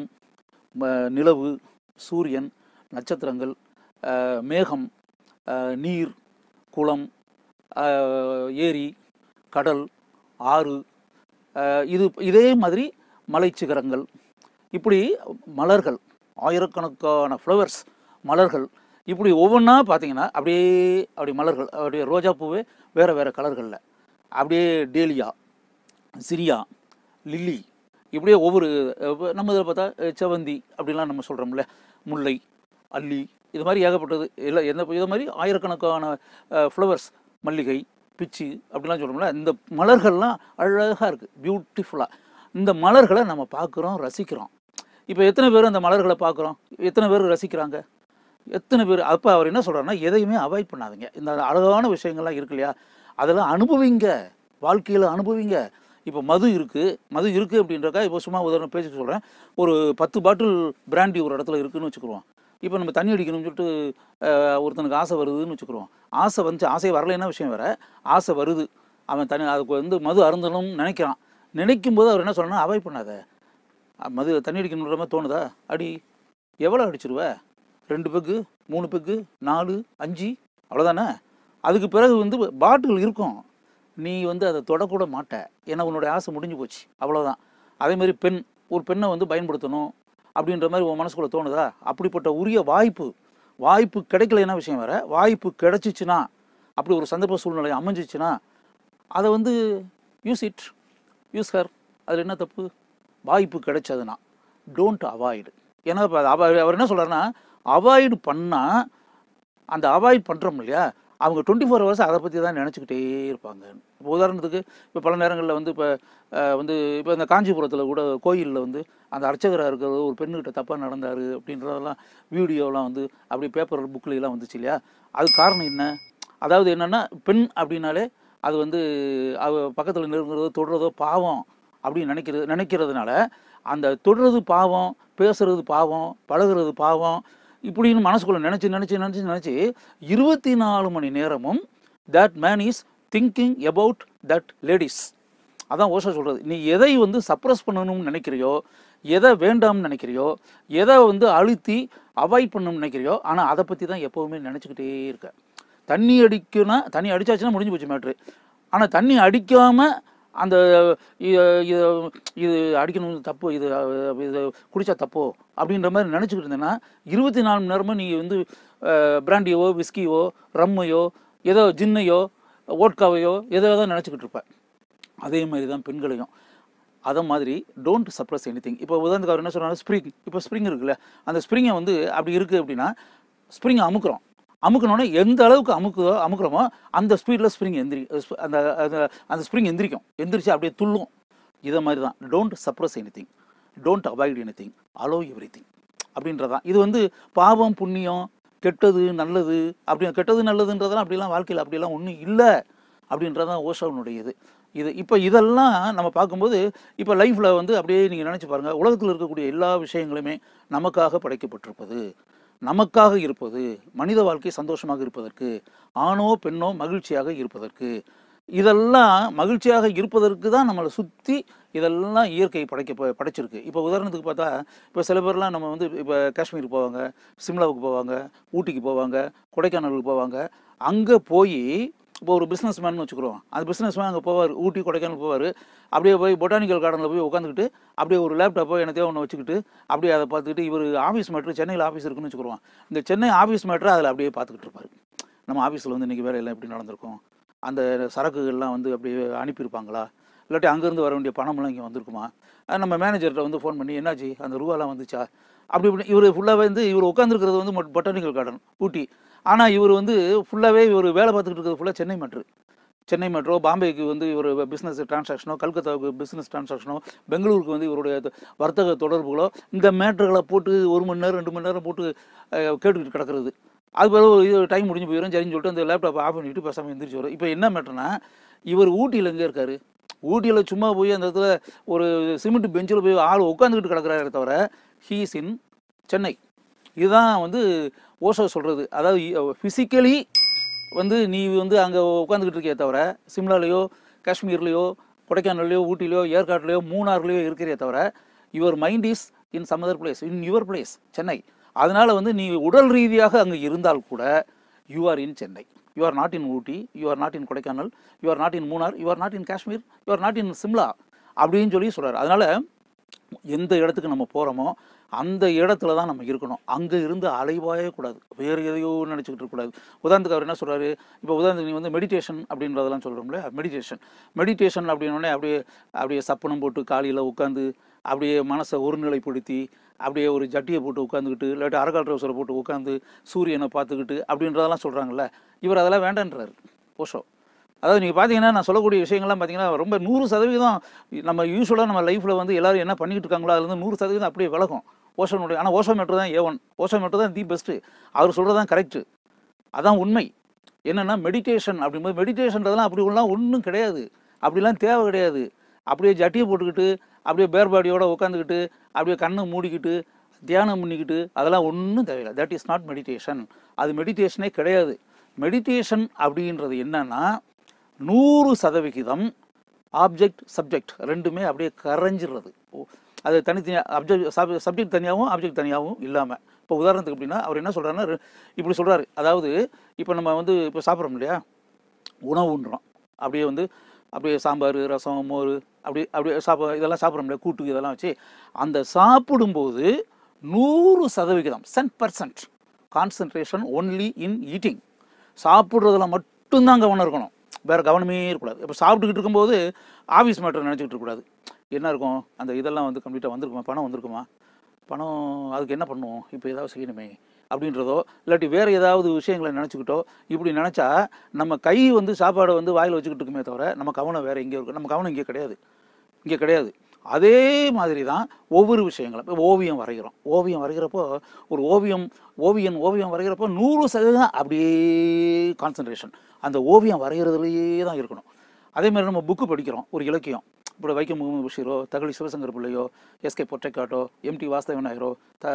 ம- நிலவு சூரியன் நட்சத்திரங்கள் அஹ், மேகம் அஹ், நீர் குளம் அஹ், ஏரி கடல் ஆறு அஹ், இது இதே மாதிரி மலைச்சிகரங்கள் இப்படி மலர்கள் ஆயிரக்கணக்கான ஃப்ளவர்ஸ் மலர்கள் இப்படி ஒவ்வொன்றா பார்த்தீங்கன்னா அப்படியே அப்படி மலர்கள் அப்படியே ரோஜா பூவே வேறு வேறு கலர்களில் அப்படியே டேலியா சிரியா லில்லி இப்படியே ஒவ்வொரு அஹ், நம்ம இதில் பார்த்தா அஹ், செவந்தி அப்படிலாம் நம்ம சொல்கிறோம்ல முல்லை அல்லி இது மாதிரி ஏகப்பட்டது இல்லை எந்த இது மாதிரி ஆயிரக்கணக்கான ஃப்ளவர்ஸ் மல்லிகை பிச்சு அப்படிலாம் சொல்கிறோம்ல இந்த மலர்கள்லாம் அழகாக இருக்குது பியூட்டிஃபுல்லாக இந்த மலர்களை நம்ம பார்க்குறோம் ரசிக்கிறோம் இப்போ எத்தனை பேர் அந்த மலர்களை பார்க்குறோம் எத்தனை பேர் ரசிக்கிறாங்க எத்தனை பேர் அப்போ அவர் என்ன சொல்கிறாருன்னா எதையுமே அவாய்ட் பண்ணாதீங்க இந்த அழகான விஷயங்கள்லாம் இருக்கு இல்லையா அதெல்லாம் அனுபவிங்க வாழ்க்கையில் அனுபவிங்க இப்போ மது இருக்குது மது இருக்குது அப்படின்றக்கா இப்போ சும்மா உதாரணம் பேசிட்டு சொல்கிறேன் ஒரு பத்து பாட்டில் பிராண்டி ஒரு இடத்துல இருக்குன்னு வச்சுக்கிறோம் இப்போ நம்ம தண்ணி அடிக்கணும்னு சொல்லிட்டு அஹ், ஒருத்தனுக்கு ஆசை வருதுன்னு வச்சுக்கிறோம் ஆசை வந்துச்சு ஆசை வரலைன்னா விஷயம் வேற ஆசை வருது அவன் தனி அதுக்கு வந்து மது அருந்தணும்னு நினைக்கிறான் நினைக்கும் போது அவர் என்ன சொல்றேன்னா அவாய்ட் பண்ணாத அஹ், மது தண்ணி அடிக்கணுன்ற மாதிரி தோணுதா அடி எவ்வளோ அடிச்சிருவ ரெண்டு பெக்கு மூணு பெக்கு நாலு அஞ்சு அவ்வளோதானே அதுக்கு பிறகு வந்து பாட்டில் இருக்கும் நீ வந்து அதை தொடக்கூட மாட்ட ஏன்னா உன்னுடைய ஆசை முடிஞ்சு போச்சு அவ்வளோதான் அதே மாதிரி பெண் ஒரு பெண்ணை வந்து பயன்படுத்தணும் அப்படின்ற மாதிரி உன் மனசுக்குள்ள தோணுதா அப்படிப்பட்ட உரிய வாய்ப்பு வாய்ப்பு கிடைக்கலைன்னா விஷயம் வேற வாய்ப்பு கிடைச்சிச்சுன்னா அப்படி ஒரு சந்தர்ப்ப சூழ்நிலை அமைஞ்சிச்சுன்னா அதை வந்து யூஸ் இட் யூஸ் ஹர் அதில் என்ன தப்பு வாய்ப்பு கிடைச்சதுன்னா டோன்ட் அவாய்டு ஏன்னா இப்போ அவர் அவர் என்ன சொல்றாருன்னா அவாய்டு பண்ணால் அந்த அவாய்ட் பண்ணுறோம் இல்லையா அவங்க டுவெண்ட்டி ஃபோர் ஹவர்ஸ் அதை பற்றி தான் நினச்சிக்கிட்டே இருப்பாங்க இப்போ உதாரணத்துக்கு இப்போ பல நேரங்களில் வந்து இப்போ வந்து இப்போ இந்த காஞ்சிபுரத்தில் கூட கோயிலில் வந்து அந்த அர்ச்சகராக இருக்கிறது ஒரு பெண்ணுக்கிட்ட தப்பாக நடந்தார் அப்படின்றதெல்லாம் வீடியோலாம் வந்து அப்படி பேப்பர் புக்கில் எல்லாம் வந்துச்சு இல்லையா அது காரணம் என்ன அதாவது என்னென்னா பெண் அப்படின்னாலே அது வந்து அவ பக்கத்தில் நெருங்குறதோ தொடுறதோ பாவம் அப்படின்னு நினைக்கிறது நினைக்கிறதுனால அந்த தொடுறது பாவம் பேசுறது பாவம் பழகுறது பாவம் இப்படின்னு மனசுக்குள்ள நினச்சி நினச்சி நினச்சி நினச்சி இருபத்தி நாலு மணி நேரமும் that man is thinking about that ladies அதான் ஓஷோ சொல்கிறது நீ எதை வந்து சப்ரஸ் பண்ணணும்னு நினைக்கிறியோ எதை வேண்டாம்னு நினைக்கிறியோ எதை வந்து அழுத்தி அவாய்ட் பண்ணணும்னு நினைக்கிறியோ ஆனால் அதை பற்றி தான் எப்போவுமே நினச்சிக்கிட்டே இருக்க தண்ணி அடிக்குன்னா தண்ணி அடிச்சாச்சுன்னா முடிஞ்சு போச்சு மேட்ரு ஆனால் தண்ணி அடிக்காமல் அந்த இ- இது- இது அடிக்கணும் தப்பு இது அஹ், இது குடிச்சா தப்போ அப்படின்ற மாதிரி நினச்சிக்கிட்டு இருந்தேன்னா இருபத்தி நாலு மணி நேரமும் நீ வந்து பிராண்டியவோ விஸ்கியோ ரம்மையோ ஏதோ ஜின்னையோ ஓட்காவையோ ஏதோ தான் நினச்சிக்கிட்டு இருப்ப அதே மாதிரி தான் பெண்களையும் அதை மாதிரி டோன்ட் சப்ரஸ் எனி திங் இப்போ உதாரணத்துக்கு அவர் என்ன சொன்னாலும் ஸ்ப்ரிங் இப்போ ஸ்ப்ரிங் இருக்குல்ல அந்த ஸ்ப்ரிங்கை வந்து அப்படி இருக்குது அப்படின்னா ஸ்ப்ரிங்கை அமுக்குறோம் அமுக்கணுன்னே எந்த அளவுக்கு அமுக்குதோ அமுக்குறோமோ அந்த ஸ்பீடில் ஸ்ப்ரிங் எந்திரி ஸ்ப- அந்த அந்த- அந்த ஸ்ப்ரிங் எந்திரிக்கும் எந்திரிச்சு அப்படியே துள்ளும் இதை மாதிரி தான் don't suppress anything don't avoid anything allow everything அப்படின்றதான் இது வந்து பாவம் புண்ணியம் கெட்டது நல்லது அப்படி கெட்டது நல்லதுன்றதெல்லாம் அப்படிலாம் வாழ்க்கையில் அப்படிலாம் ஒன்றும் இல்லை அப்படின்றதான் ஓஷோனுடைய இது இது இப்போ இதெல்லாம் நம்ம பார்க்கும்போது இப்போ லைஃப்பில் வந்து அப்படியே நீங்கள் நினச்சி பாருங்கள் உலகத்தில் இருக்கக்கூடிய எல்லா விஷயங்களுமே நமக்காக படைக்கப்பட்டிருப்பது நமக்காக இருப்பது மனித வாழ்க்கை சந்தோஷமாக இருப்பதற்கு ஆணோ பெண்ணோ மகிழ்ச்சியாக இருப்பதற்கு இதெல்லாம் மகிழ்ச்சியாக இருப்பதற்கு தான் நம்மளை சுற்றி இதெல்லாம் இயற்கை படைக்க ப- படைச்சிருக்கு இப்போ உதாரணத்துக்கு பார்த்தா இப்போ சில பேர்லாம் நம்ம வந்து இப்போ காஷ்மீர் போவாங்க சிம்லாவுக்கு போவாங்க ஊட்டிக்கு போவாங்க கொடைக்கானலுக்கு போவாங்க அங்கே போய் இப்போ ஒரு பிஸ்னஸ் மேன் வச்சுக்கிறோம் அந்த பிஸ்னஸ் மேன் அங்கே போவார் ஊட்டி கொடைக்கானல் போவார் அப்படியே போய் பொட்டானிக்கல் கார்டனில் போய் உட்காந்துக்கிட்டு அப்படியே ஒரு லேப்டாப்போ என்னத்தையோ ஒன்று வச்சுக்கிட்டு அப்படியே அதை பார்த்துக்கிட்டு இவர் ஆஃபீஸ் மேட்ரு சென்னையில் ஆஃபீஸ் இருக்குன்னு வச்சுக்கிறோம் இந்த சென்னை ஆஃபீஸ் மேட்ரு அதில் அப்படியே பார்த்துக்கிட்டு இருப்பார் நம்ம ஆஃபீஸில் வந்து இன்றைக்கி வேலையெல்லாம் எப்படி நடந்திருக்கும் அந்த சரக்குகள்லாம் வந்து அப்படியே அனுப்பியிருப்பாங்களா இல்லாட்டி அங்கேருந்து வர வேண்டிய பணம்லாம் இங்கே வந்திருக்குமா அஹ் நம்ம மேனேஜர்கிட்ட வந்து ஃபோன் பண்ணி என்னாச்சு அந்த ரூபாலாம் வந்துச்சா அப்படி இப்படி இவர் ஃபுல்லாகவே வந்து இவர் உட்காந்துருக்கிறது வந்து பொட்டானிக்கல் கார்டன் ஊட்டி ஆனால் இவர் வந்து ஃபுல்லாகவே இவர் வேலை பார்த்துக்கிட்டு இருக்கிறது ஃபுல்லாக சென்னை மேட்ரு சென்னை மெட்ரோ பாம்பேக்கு வந்து இவர் பிஸ்னஸ் டிரான்சாக்ஷனோ கல்கத்தாவுக்கு பிஸ்னஸ் டிரான்சாக்ஷனோ பெங்களூருக்கு வந்து இவருடைய த- வர்த்தக தொடர்புகளோ இந்த மேட்ருகளை போட்டு ஒரு மணி நேரம் ரெண்டு மணி நேரம் போட்டு அஹ், கேட்டுக்கிட்டு கிடக்கிறது அது பிறகு இது டைம் முடிஞ்சு போயிடும் சரின்னு சொல்லிட்டு அந்த லேப்டாப் ஆஃப் பண்ணிட்டு பேசாமல் எந்திரிச்சு வரும் இப்போ என்ன மேட்டர்னா இவர் ஊட்டியில் எங்கே இருக்காரு ஊட்டியில் சும்மா போய் அந்த இடத்துல ஒரு சிமெண்ட் பெஞ்சில் போய் ஆள் உட்காந்துக்கிட்டு கிடக்குறாரு தவிர ஹீஸ் இன் சென்னை இதுதான் வந்து ஓஷோ சொல்கிறது அதாவது ஃபிசிக்கலி வந்து நீ வந்து அங்கே உட்காந்துக்கிட்டு இருக்கே தவிர சிம்லாலேயோ காஷ்மீர்லேயோ கொடைக்கானல்லையோ ஊட்டிலையோ ஏற்காட்டுலையோ மூணாறுலையோ இருக்கிறே தவிர your mind is in some other place in your place Chennai அதனால வந்து நீ உடல் ரீதியாக அங்கே இருந்தால் கூட you are in Chennai you are not in Ooty you are not in Kodaikanal you are not in Munnar you are not in Kashmir you are not in Shimla அப்படின்னு சொல்லி சொல்றாரு அதனால எந்த இடத்துக்கு நம்ம போகிறோமோ அந்த இடத்துல தான் நம்ம இருக்கணும் அங்கே இருந்து அலைவாயே கூடாது வேறு எதையோ நினச்சிக்கிட்டு இருக்கக்கூடாது உதாரணத்துக்கு அவர் என்ன சொல்கிறாரு இப்போ உதாரணத்துக்கு நீ வந்து மெடிடேஷன் அப்படின்றதெல்லாம் சொல்கிறோம்ல மெடிடேஷன் மெடிடேஷன் அப்படின்னோடனே அப்படியே அப்படியே சப்பனம் போட்டு காலையில் உட்காந்து அப்படியே மனசை ஒருநிலைப்படுத்தி அப்படியே ஒரு ஜட்டியை போட்டு உட்காந்துக்கிட்டு இல்லாட்டி அரகால் ட்ரௌசரை போட்டு உட்காந்து சூரியனை பார்த்துக்கிட்டு அப்படின்றதெல்லாம் சொல்கிறாங்கல்ல இவர் அதெல்லாம் வேண்டான்றாரு ஓஷோ அதாவது நீங்கள் பார்த்தீங்கன்னா நான் சொல்லக்கூடிய விஷயங்கள்லாம் பார்த்தீங்கன்னா ரொம்ப நூறு சதவீதம் நம்ம யூஸ்வலாக நம்ம லைஃப்பில் வந்து எல்லாரும் என்ன பண்ணிட்டு இருக்காங்களோ அதுலேருந்து நூறு சதவீதம் அப்படியே விலகும் ஓஷோனுடைய ஆனால் ஓஷோ மீட்டர் தான் ஏ ஒன் ஓஷோ மீட்டர் தான் தி பெஸ்ட்டு அவர் சொல்கிறது தான் கரெக்டு அதான் உண்மை என்னென்னா மெடிடேஷன் அப்படிங்கும்போது மெடிடேஷன்றதெல்லாம் அப்படி ஒன்றும் ஒன்றும் கிடையாது அப்படிலாம் தேவை கிடையாது அப்படியே ஜட்டியை போட்டுக்கிட்டு அப்படியே பேர்பாடியோட உட்காந்துக்கிட்டு அப்படியே கண்ணை மூடிக்கிட்டு தியானம் பண்ணிக்கிட்டு அதெல்லாம் ஒன்றும் தேவையில்லை தட் இஸ் நாட் மெடிடேஷன் அது மெடிடேஷனே கிடையாது மெடிடேஷன் அப்படின்றது என்னன்னா நூறு சதவிகிதம் ஆப்ஜெக்ட் சப்ஜெக்ட் ரெண்டுமே அப்படியே கரைஞ்சிடுறது ஓ, அது தனித்தனியாக அப்ஜெக்ட் சப்ஜெக்ட் தனியாகவும் ஆப்ஜெக்ட் தனியாகவும் இல்லாமல் இப்போ உதாரணத்துக்கு அப்படின்னா அவர் என்ன சொல்கிறாருன்னா ரெ- இப்படி சொல்கிறாரு அதாவது இப்போ நம்ம வந்து இப்போ சாப்பிட்றோம் இல்லையா உணவு உண்றோம் அப்படியே வந்து அப்படியே சாம்பார் ரசம் மோர் அப்படி அப்படியே சாப்ப இதெல்லாம் சாப்பிட்றோம் இல்லையா கூட்டு இதெல்லாம் வச்சு அந்த சாப்பிடும்போது நூறு சதவிகிதம் cent percent concentration only in eating சாப்பிட்றதுல மட்டும்தான் கவனம் இருக்கணும் வேறு கவனமே இருக்கக்கூடாது இப்போ சாப்பிட்டுக்கிட்டு இருக்கும்போது ஆஃபீஸ் மேட்டர் நினச்சிக்கிட்டு இருக்கக்கூடாது என்ன இருக்கும் அந்த இதெல்லாம் வந்து கம்ப்ளீட்டாக வந்திருக்குமா பணம் வந்திருக்குமா பணம் அதுக்கு என்ன பண்ணுவோம் இப்போ ஏதாவது செய்யணுமே அப்படின்றதோ இல்லாட்டி வேறு ஏதாவது விஷயங்களை நினச்சிக்கிட்டோ இப்படி நினச்சா நம்ம கை வந்து சாப்பாடை வந்து வாயில் வச்சுக்கிட்டு இருக்குமே தவிர நம்ம கவனம் வேறு எங்கேயோ இருக்கு நம்ம கவனம் இங்கே கிடையாது இங்கே கிடையாது அதே மாதிரி தான் ஒவ்வொரு விஷயங்களும் இப்போ ஓவியம் வரைகிறோம் ஓவியம் வரைகிறப்போ ஒரு ஓவியம் ஓவியன் ஓவியம் வரைகிறப்போ நூறு சதவீதம் அப்படியே கான்சன்ட்ரேஷன் அந்த ஓவியம் வரைகிறதுலையே தான் இருக்கணும் அதே மாதிரி நம்ம புக்கு படிக்கிறோம் ஒரு இலக்கியம் இப்போ வைக்கம் முகமது பஷீரோ தகழி சிவசங்கர் பிள்ளையோ எஸ்கே பொற்றைக்காட்டோ எம்டி வாஸ்தவ விநாயகரோ த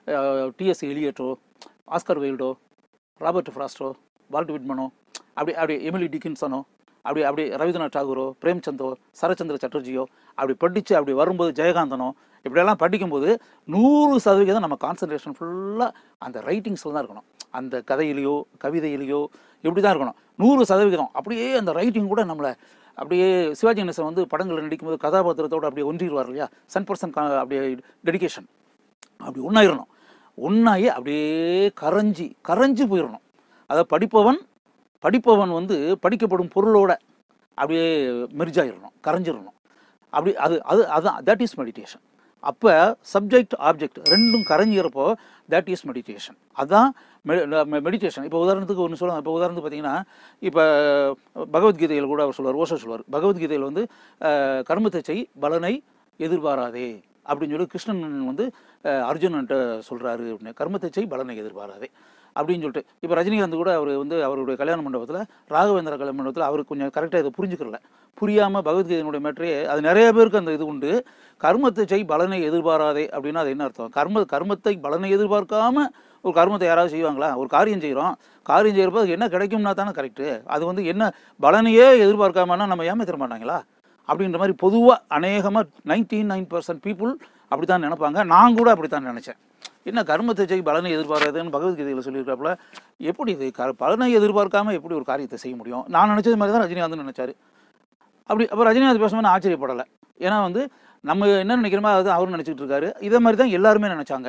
டிஎஸ் எலியட்டோ ஆஸ்கர் வெயில்டோ ராபர்ட் ஃப்ராஸ்டோ வால்ட் விட்மனோ அப்படி அப்படி எமிலி டிக்கின்சனோ அப்படி அப்படி ரவீந்திரநாத் டாகூரோ பிரேம்சந்தோ சரச்சந்திர சட்டர்ஜியோ அப்படி படித்து அப்படி வரும்போது ஜெயகாந்தனோ இப்படியெல்லாம் படிக்கும்போது நூறு சதவிகிதம் நம்ம கான்சன்ட்ரேஷன் ஃபுல்லாக அந்த ரைட்டிங்ஸில் தான் இருக்கணும் அந்த கதையிலையோ கவிதையிலையோ இப்படி தான் இருக்கணும் நூறு சதவிகிதம் அப்படியே அந்த ரைட்டிங் கூட நம்மளை அப்படியே சிவாஜி கணேசன் வந்து படங்களில் நடிக்கும்போது கதாபாத்திரத்தோட அப்படியே ஒன்றிடுவார் இல்லையா சன் பர்சன் அப்படியே டெடிகேஷன் அப்படி ஒன்றாயிரணும் ஒன்றாகி அப்படியே கரைஞ்சி கரைஞ்சு போயிடணும் அதை படிப்பவன் படிப்பவன் வந்து படிக்கப்படும் பொருளோட அப்படியே மெர்ஜாயிடணும் கரைஞ்சிடணும் அப்படி அது அது அதுதான் தட் இஸ் மெடிடேஷன் அப்போ சப்ஜெக்ட் ஆப்ஜெக்ட் ரெண்டும் கரைஞ்சிறப்போ தட் இஸ் மெடிடேஷன் அதுதான் மெடிடேஷன் இப்போ உதாரணத்துக்கு ஒன்று சொல்லுவாங்க இப்போ உதாரணத்துக்கு பார்த்தீங்கன்னா இப்போ பகவத்கீதையில் கூட அவர் சொல்லுவார் ஓஷோ சொல்லுவார் பகவத்கீதையில் வந்து அஹ், கர்மத்தை செய் பலனை எதிர்பாராதே அப்படின்னு சொல்லி கிருஷ்ணன் வந்து அஹ், அர்ஜுனன்ட்ட சொல்கிறாரு அப்படின்னு கர்மத்தை செய் பலனை எதிர்பாராதே அப்படின்னு சொல்லிட்டு இப்போ ரஜினிகாந்த் கூட அவர் வந்து அவருடைய கல்யாண மண்டபத்தில் ராகவேந்திர கல்யாண மண்டபத்தில் அவர் கொஞ்சம் கரெக்டாக இதை புரிஞ்சுக்கிறல புரியாமல் பகவத்கீதையினுடைய மேட்டரே அது நிறைய பேருக்கு அந்த இது உண்டு கர்மத்தை செய் பலனை எதிர்பாராதே அப்படின்னா அது என்ன அர்த்தம் கர்ம கர்மத்தை பலனை எதிர்பார்க்காம ஒரு கர்மத்தை யாராவது செய்வாங்களா ஒரு காரியம் செய்கிறோம் காரியம் செய்கிறப்ப அதுக்கு என்ன கிடைக்கும்னா தானே கரெக்டு அது வந்து என்ன பலனையே எதிர்பார்க்காமனா நம்ம ஏமாத்திர மாட்டாங்களா அப்படின்ற மாதிரி பொதுவாக அநேகமாக நைன்டி நைன் பர்சன்ட் பீப்புள் அப்படி தான் நினைப்பாங்க நான் கூட அப்படி தான் நினச்சேன் என்ன கர்மத்தை செய் பலனை எதிர்பாராதுன்னு பகவத்கீதையில் சொல்லியிருக்காப்புல எப்படி இது க பலனை எதிர்பார்க்காம எப்படி ஒரு காரியத்தை செய்ய முடியும் நான் நினச்சது மாதிரி தான் ரஜினிகாந்த் நினச்சாரு அப்படி அப்போ ரஜினிகாந்த் பேசும்போது நான் ஆச்சரியப்படலை ஏன்னா வந்து நம்ம என்ன நினைக்கிறோமோ அது அவரும் நினச்சிக்கிட்டு இருக்காரு இதே மாதிரி தான் எல்லாருமே நினச்சாங்க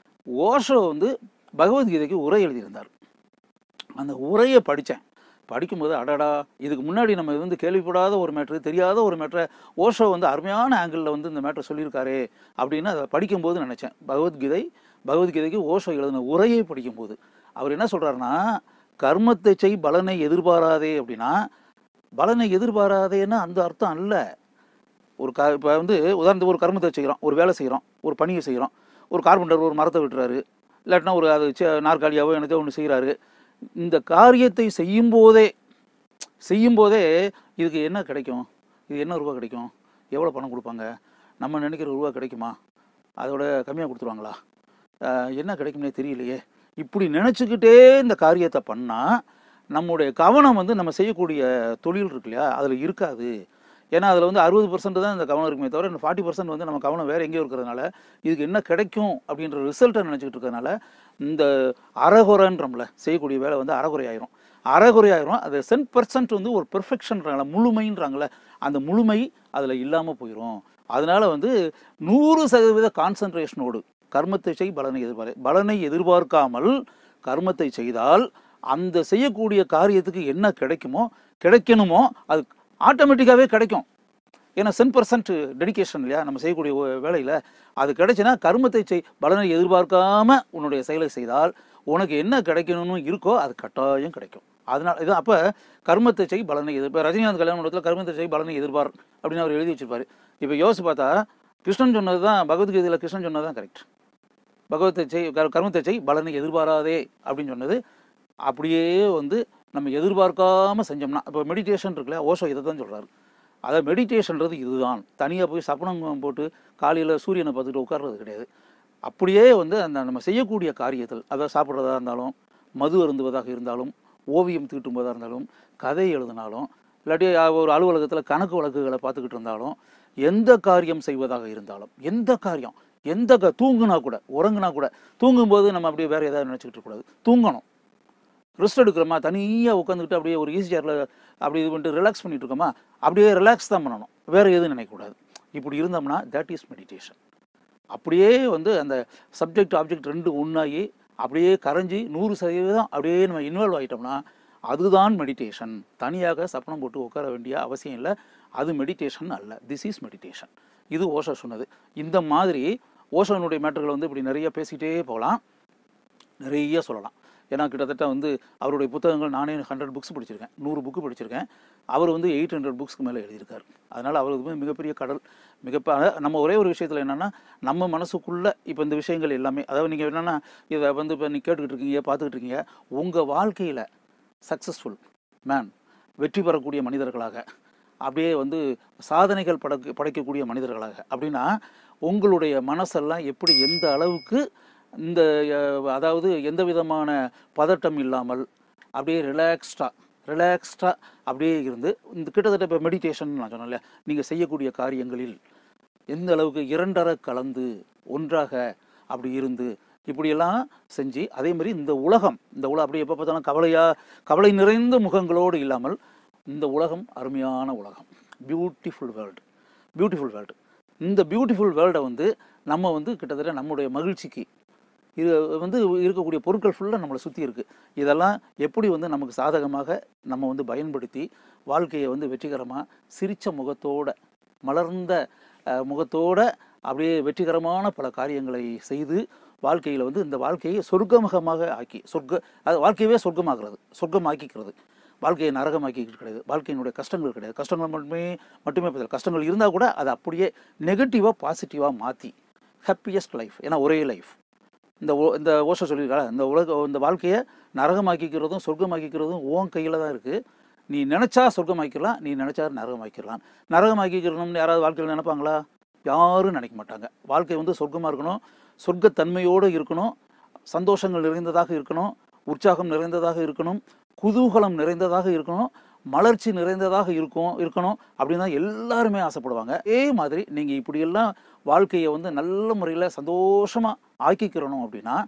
ஓஷோ வந்து பகவத்கீதைக்கு உரை எழுதியிருந்தார் அந்த உரையை படித்தேன் படிக்கும்போது அடடா இதுக்கு முன்னாடி நம்ம இது வந்து கேள்விப்படாத ஒரு மேட்ரு தெரியாத ஒரு மேட்ரை ஓஷோ வந்து அருமையான ஆங்கிளில் வந்து இந்த மேட்ரை சொல்லியிருக்காரே அப்படின்னு அதை படிக்கும்போது நினச்சேன் பகவத்கீதை பகவத்கீதைக்கு ஓஷோ எழுதின உரையை படிக்கும்போது அவர் என்ன சொல்கிறாருன்னா கர்மத்தை செய் பலனை எதிர்பாராதே அப்படின்னா பலனை எதிர்பாராதேன்னா அந்த அர்த்தம் அல்ல ஒரு க இப்போ வந்து உதாரணத்துக்கு ஒரு கர்மத்தை செய்கிறோம் ஒரு வேலை செய்கிறோம் ஒரு பணியை செய்கிறோம் ஒரு கார்பெண்டர் ஒரு மரத்தை வெட்டுறாரு இல்லாட்டினா ஒரு அது சே- நாற்காலியாவோ என்னதோ ஒன்று செய்கிறாரு இந்த காரியத்தை செய்யும்போதே செய்யும்போதே இதுக்கு என்ன கிடைக்கும் இது என்ன ரூபா கிடைக்கும் எவ்வளோ பணம் கொடுப்பாங்க நம்ம நினைக்கிற ரூபா கிடைக்குமா அதோட கம்மியாக கொடுத்துருவாங்களா ஆஹ் என்ன கிடைக்கும்னே தெரியலையே இப்படி நினச்சிக்கிட்டே இந்த காரியத்தை பண்ணால் நம்முடைய கவனம் வந்து நம்ம செய்யக்கூடிய தொழில் இருக்கு இல்லையா அதில் இருக்காது ஏன்னா அதில் வந்து அறுபது பர்சன்ட் தான் இந்த கவனம் இருக்குமே தவிர இந்த ஃபார்ட்டி பர்சன்ட் வந்து நம்ம கவனம் வேறு எங்கேயோ இருக்கிறதுனால இதுக்கு என்ன கிடைக்கும் அப்படின்ற ரிசல்ட்டை நினச்சிக்கிட்டு இருக்கிறதுனால இந்த அறகுறைன்றோம்ல செய்யக்கூடிய வேலை வந்து அறகுறை ஆயிரும் அறகுறை ஆயிரும் அது சென்ட் பர்சன்ட் வந்து ஒரு பெர்ஃபெக்ஷன்றாங்களே முழுமைன்றாங்களே அந்த முழுமை அதில் இல்லாமல் போயிடும் அதனால வந்து நூறு சதவீத கான்சன்ட்ரேஷனோடு கர்மத்தை செய் பலனை எதிர்பார்க்க பலனை எதிர்பார்க்காமல் கர்மத்தை செய்தால் அந்த செய்யக்கூடிய காரியத்துக்கு என்ன கிடைக்குமோ கிடைக்கணுமோ அது ஆட்டோமேட்டிக்காகவே கிடைக்கும் ஏன்னா சென் பர்சன்ட் டெடிகேஷன் இல்லையா நம்ம செய்யக்கூடிய வேலையில் அது கிடைச்சுன்னா கர்மத்தை செய் பலனை எதிர்பார்க்காம உன்னுடைய செயலை செய்தால் உனக்கு என்ன கிடைக்கணும்னு இருக்கோ அது கட்டாயம் கிடைக்கும் அதனால் இது அப்போ கர்மத்தை செய் பலனை எதிர் இப்போ ரஜினிகாந்த் கல்யாண மண்டபத்தில் கர்மத்தை செய் பலனை எதிர்பார் அப்படின்னு அவர் எழுதி வச்சிருப்பாரு இப்போ யோசிச்சு பார்த்தா கிருஷ்ணன் சொன்னது தான் பகவத்கீதையில் கிருஷ்ணன் சொன்னது தான் கரெக்ட் பகவத்தை செய் கர்- கர்மத்தை செய் பலனை எதிர்பாராதே அப்படின்னு சொன்னது அப்படியே வந்து நம்ம எதிர்பார்க்காம செஞ்சோம்னா இப்போ மெடிடேஷன் இருக்குல்ல ஓஷோ இதை தான் சொல்கிறாரு அதாவது மெடிடேஷன்றது இதுதான் தனியாக போய் சப்பனம் போட்டு காலையில் சூரியனை பார்த்துட்டு உட்கார்றது கிடையாது அப்படியே வந்து அந்த நம்ம செய்யக்கூடிய காரியத்தில் அதாவது சாப்பிட்றதா இருந்தாலும் மது அருந்துவதாக இருந்தாலும் ஓவியம் தீட்டும்போதாக இருந்தாலும் கதை எழுதினாலும் இல்லாட்டி ஒரு அலுவலகத்தில் கணக்கு வழக்குகளை பார்த்துக்கிட்டு இருந்தாலும் எந்த காரியம் செய்வதாக இருந்தாலும் எந்த காரியம் எந்த க தூங்குனா கூட உறங்குனா கூட தூங்கும்போது நம்ம அப்படியே வேற ஏதாவது நினச்சிக்கிட்டு இருக்கக்கூடாது தூங்கணும் ரெஸ்ட் எடுக்கிறோமா தனியாக உட்காந்துக்கிட்டு அப்படியே ஒரு ஈஸி சேரில் அப்படி இது பண்ணிட்டு ரிலாக்ஸ் பண்ணிட்டு இருக்கோமா அப்படியே ரிலாக்ஸ் தான் பண்ணணும் வேற எதுவும் நினைக்கக்கூடாது இப்படி இருந்தோம்னா தட் இஸ் மெடிடேஷன் அப்படியே வந்து அந்த சப்ஜெக்ட் ஆப்ஜெக்ட் ரெண்டு ஒன்றாகி அப்படியே கரைஞ்சி நூறு சதவீதம் அப்படியே நம்ம இன்வால்வ் ஆகிட்டோம்னா அதுதான் மெடிடேஷன் தனியாக சப்பனம் போட்டு உட்கார வேண்டிய அவசியம் இல்லை அது மெடிடேஷன் அல்ல திஸ் இஸ் மெடிடேஷன் இது ஓஷோ சொன்னது இந்த மாதிரி ஓஷோனுடைய மேட்டர்களை வந்து இப்படி நிறைய பேசிக்கிட்டே போகலாம் நிறைய சொல்லலாம் ஏன்னா கிட்டத்தட்ட வந்து அவருடைய புத்தகங்கள் நானே ஹண்ட்ரட் புக்ஸ் படிச்சிருக்கேன் நூறு புக்கு படிச்சிருக்கேன் அவர் வந்து எயிட் ஹண்ட்ரட் புக்ஸ்க்கு மேலே எழுதியிருக்காரு அதனால் அவருக்கு வந்து மிகப்பெரிய கடல் மிக நம்ம ஒரே ஒரு விஷயத்தில் என்னென்னா நம்ம மனசுக்குள்ளே இப்போ இந்த விஷயங்கள் எல்லாமே அதாவது நீங்கள் என்னென்னா இதை வந்து இப்போ நீங்கள் கேட்டுக்கிட்டு இருக்கீங்க பார்த்துக்கிட்டு இருக்கீங்க உங்கள் வாழ்க்கையில் சக்ஸஸ்ஃபுல் மேன் வெற்றி பெறக்கூடிய மனிதர்களாக அப்படியே வந்து சாதனைகள் படைக்க படைக்கக்கூடிய மனிதர்களாக அப்படின்னா உங்களுடைய மனசெல்லாம் எப்படி எந்த அளவுக்கு இந்த அஹ், அதாவது எந்த விதமான பதட்டம் இல்லாமல் அப்படியே ரிலாக்ஸ்டாக ரிலாக்ஸ்டாக அப்படியே இருந்து இந்த கிட்டத்தட்ட இப்போ மெடிடேஷன் நான் சொன்னேன்ல நீங்கள் செய்யக்கூடிய காரியங்களில் எந்த அளவுக்கு இரண்டர கலந்து ஒன்றாக அப்படி இருந்து இப்படியெல்லாம் செஞ்சு அதே மாதிரி இந்த உலகம் இந்த உலகம் அப்படி எப்போ பார்த்தாலும் கவலையா கவலை நிறைந்த முகங்களோடு இல்லாமல் இந்த உலகம் அருமையான உலகம் பியூட்டிஃபுல் வேர்ல்டு பியூட்டிஃபுல் வேர்ல்டு இந்த பியூட்டிஃபுல் வேர்ல்டை வந்து நம்ம வந்து கிட்டத்தட்ட நம்முடைய மகிழ்ச்சிக்கு இது வந்து இருக்கக்கூடிய பொருட்கள் ஃபுல்லாக நம்மளை சுற்றி இருக்குது இதெல்லாம் எப்படி வந்து நமக்கு சாதகமாக நம்ம வந்து பயன்படுத்தி வாழ்க்கையை வந்து வெற்றிகரமாக சிரித்த முகத்தோட மலர்ந்த அஹ், முகத்தோட அப்படியே வெற்றிகரமான பல காரியங்களை செய்து வாழ்க்கையில் வந்து இந்த வாழ்க்கையை சொர்க்கமுகமாக ஆக்கி சொர்க்க அது வாழ்க்கையவே சொர்க்கமாகிறது சொர்க்கமாக்கிக்கிறது வாழ்க்கையை நரகமாக்கிக்கிட்டு கிடையாது வாழ்க்கையினுடைய கஷ்டங்கள் கிடையாது கஷ்டங்கள் மட்டுமே மட்டுமே பதில் கஷ்டங்கள் இருந்தால் கூட அதை அப்படியே நெகட்டிவாக பாசிட்டிவாக மாற்றி ஹாப்பியஸ்ட் லைஃப் ஏன்னா ஒரே லைஃப் இந்த ஓ இந்த ஓஷோ சொல்லியிருக்காங்க இந்த உலக இந்த வாழ்க்கையை நரகமாக்கிக்கிறதும் சொர்க்கமாக்கிக்கிறதும் உன் கையில் தான் இருக்குது நீ நினச்சா சொர்க்கமாக்கிடலாம் நீ நினச்சா நரகமாக்கிடலாம் நரகமாக்கிக்கிறணும்னு யாராவது வாழ்க்கையில் நினைப்பாங்களா யாரும் நினைக்க மாட்டாங்க வாழ்க்கை வந்து சொர்க்கமாக இருக்கணும் சொர்க்கத்தன்மையோடு இருக்கணும் சந்தோஷங்கள் நிறைந்ததாக இருக்கணும் உற்சாகம் நிறைந்ததாக இருக்கணும் குதூகலம் நிறைந்ததாக இருக்கணும் மலர்ச்சி நிறைந்ததாக இருக்கும் இருக்கணும் அப்படின்னு தான் எல்லாருமே ஆசைப்படுவாங்க அதே மாதிரி நீங்கள் இப்படியெல்லாம் வாழ்க்கையை வந்து நல்ல முறையில் சந்தோஷமாக ஆக்கிக்கிறணும் அப்படின்னா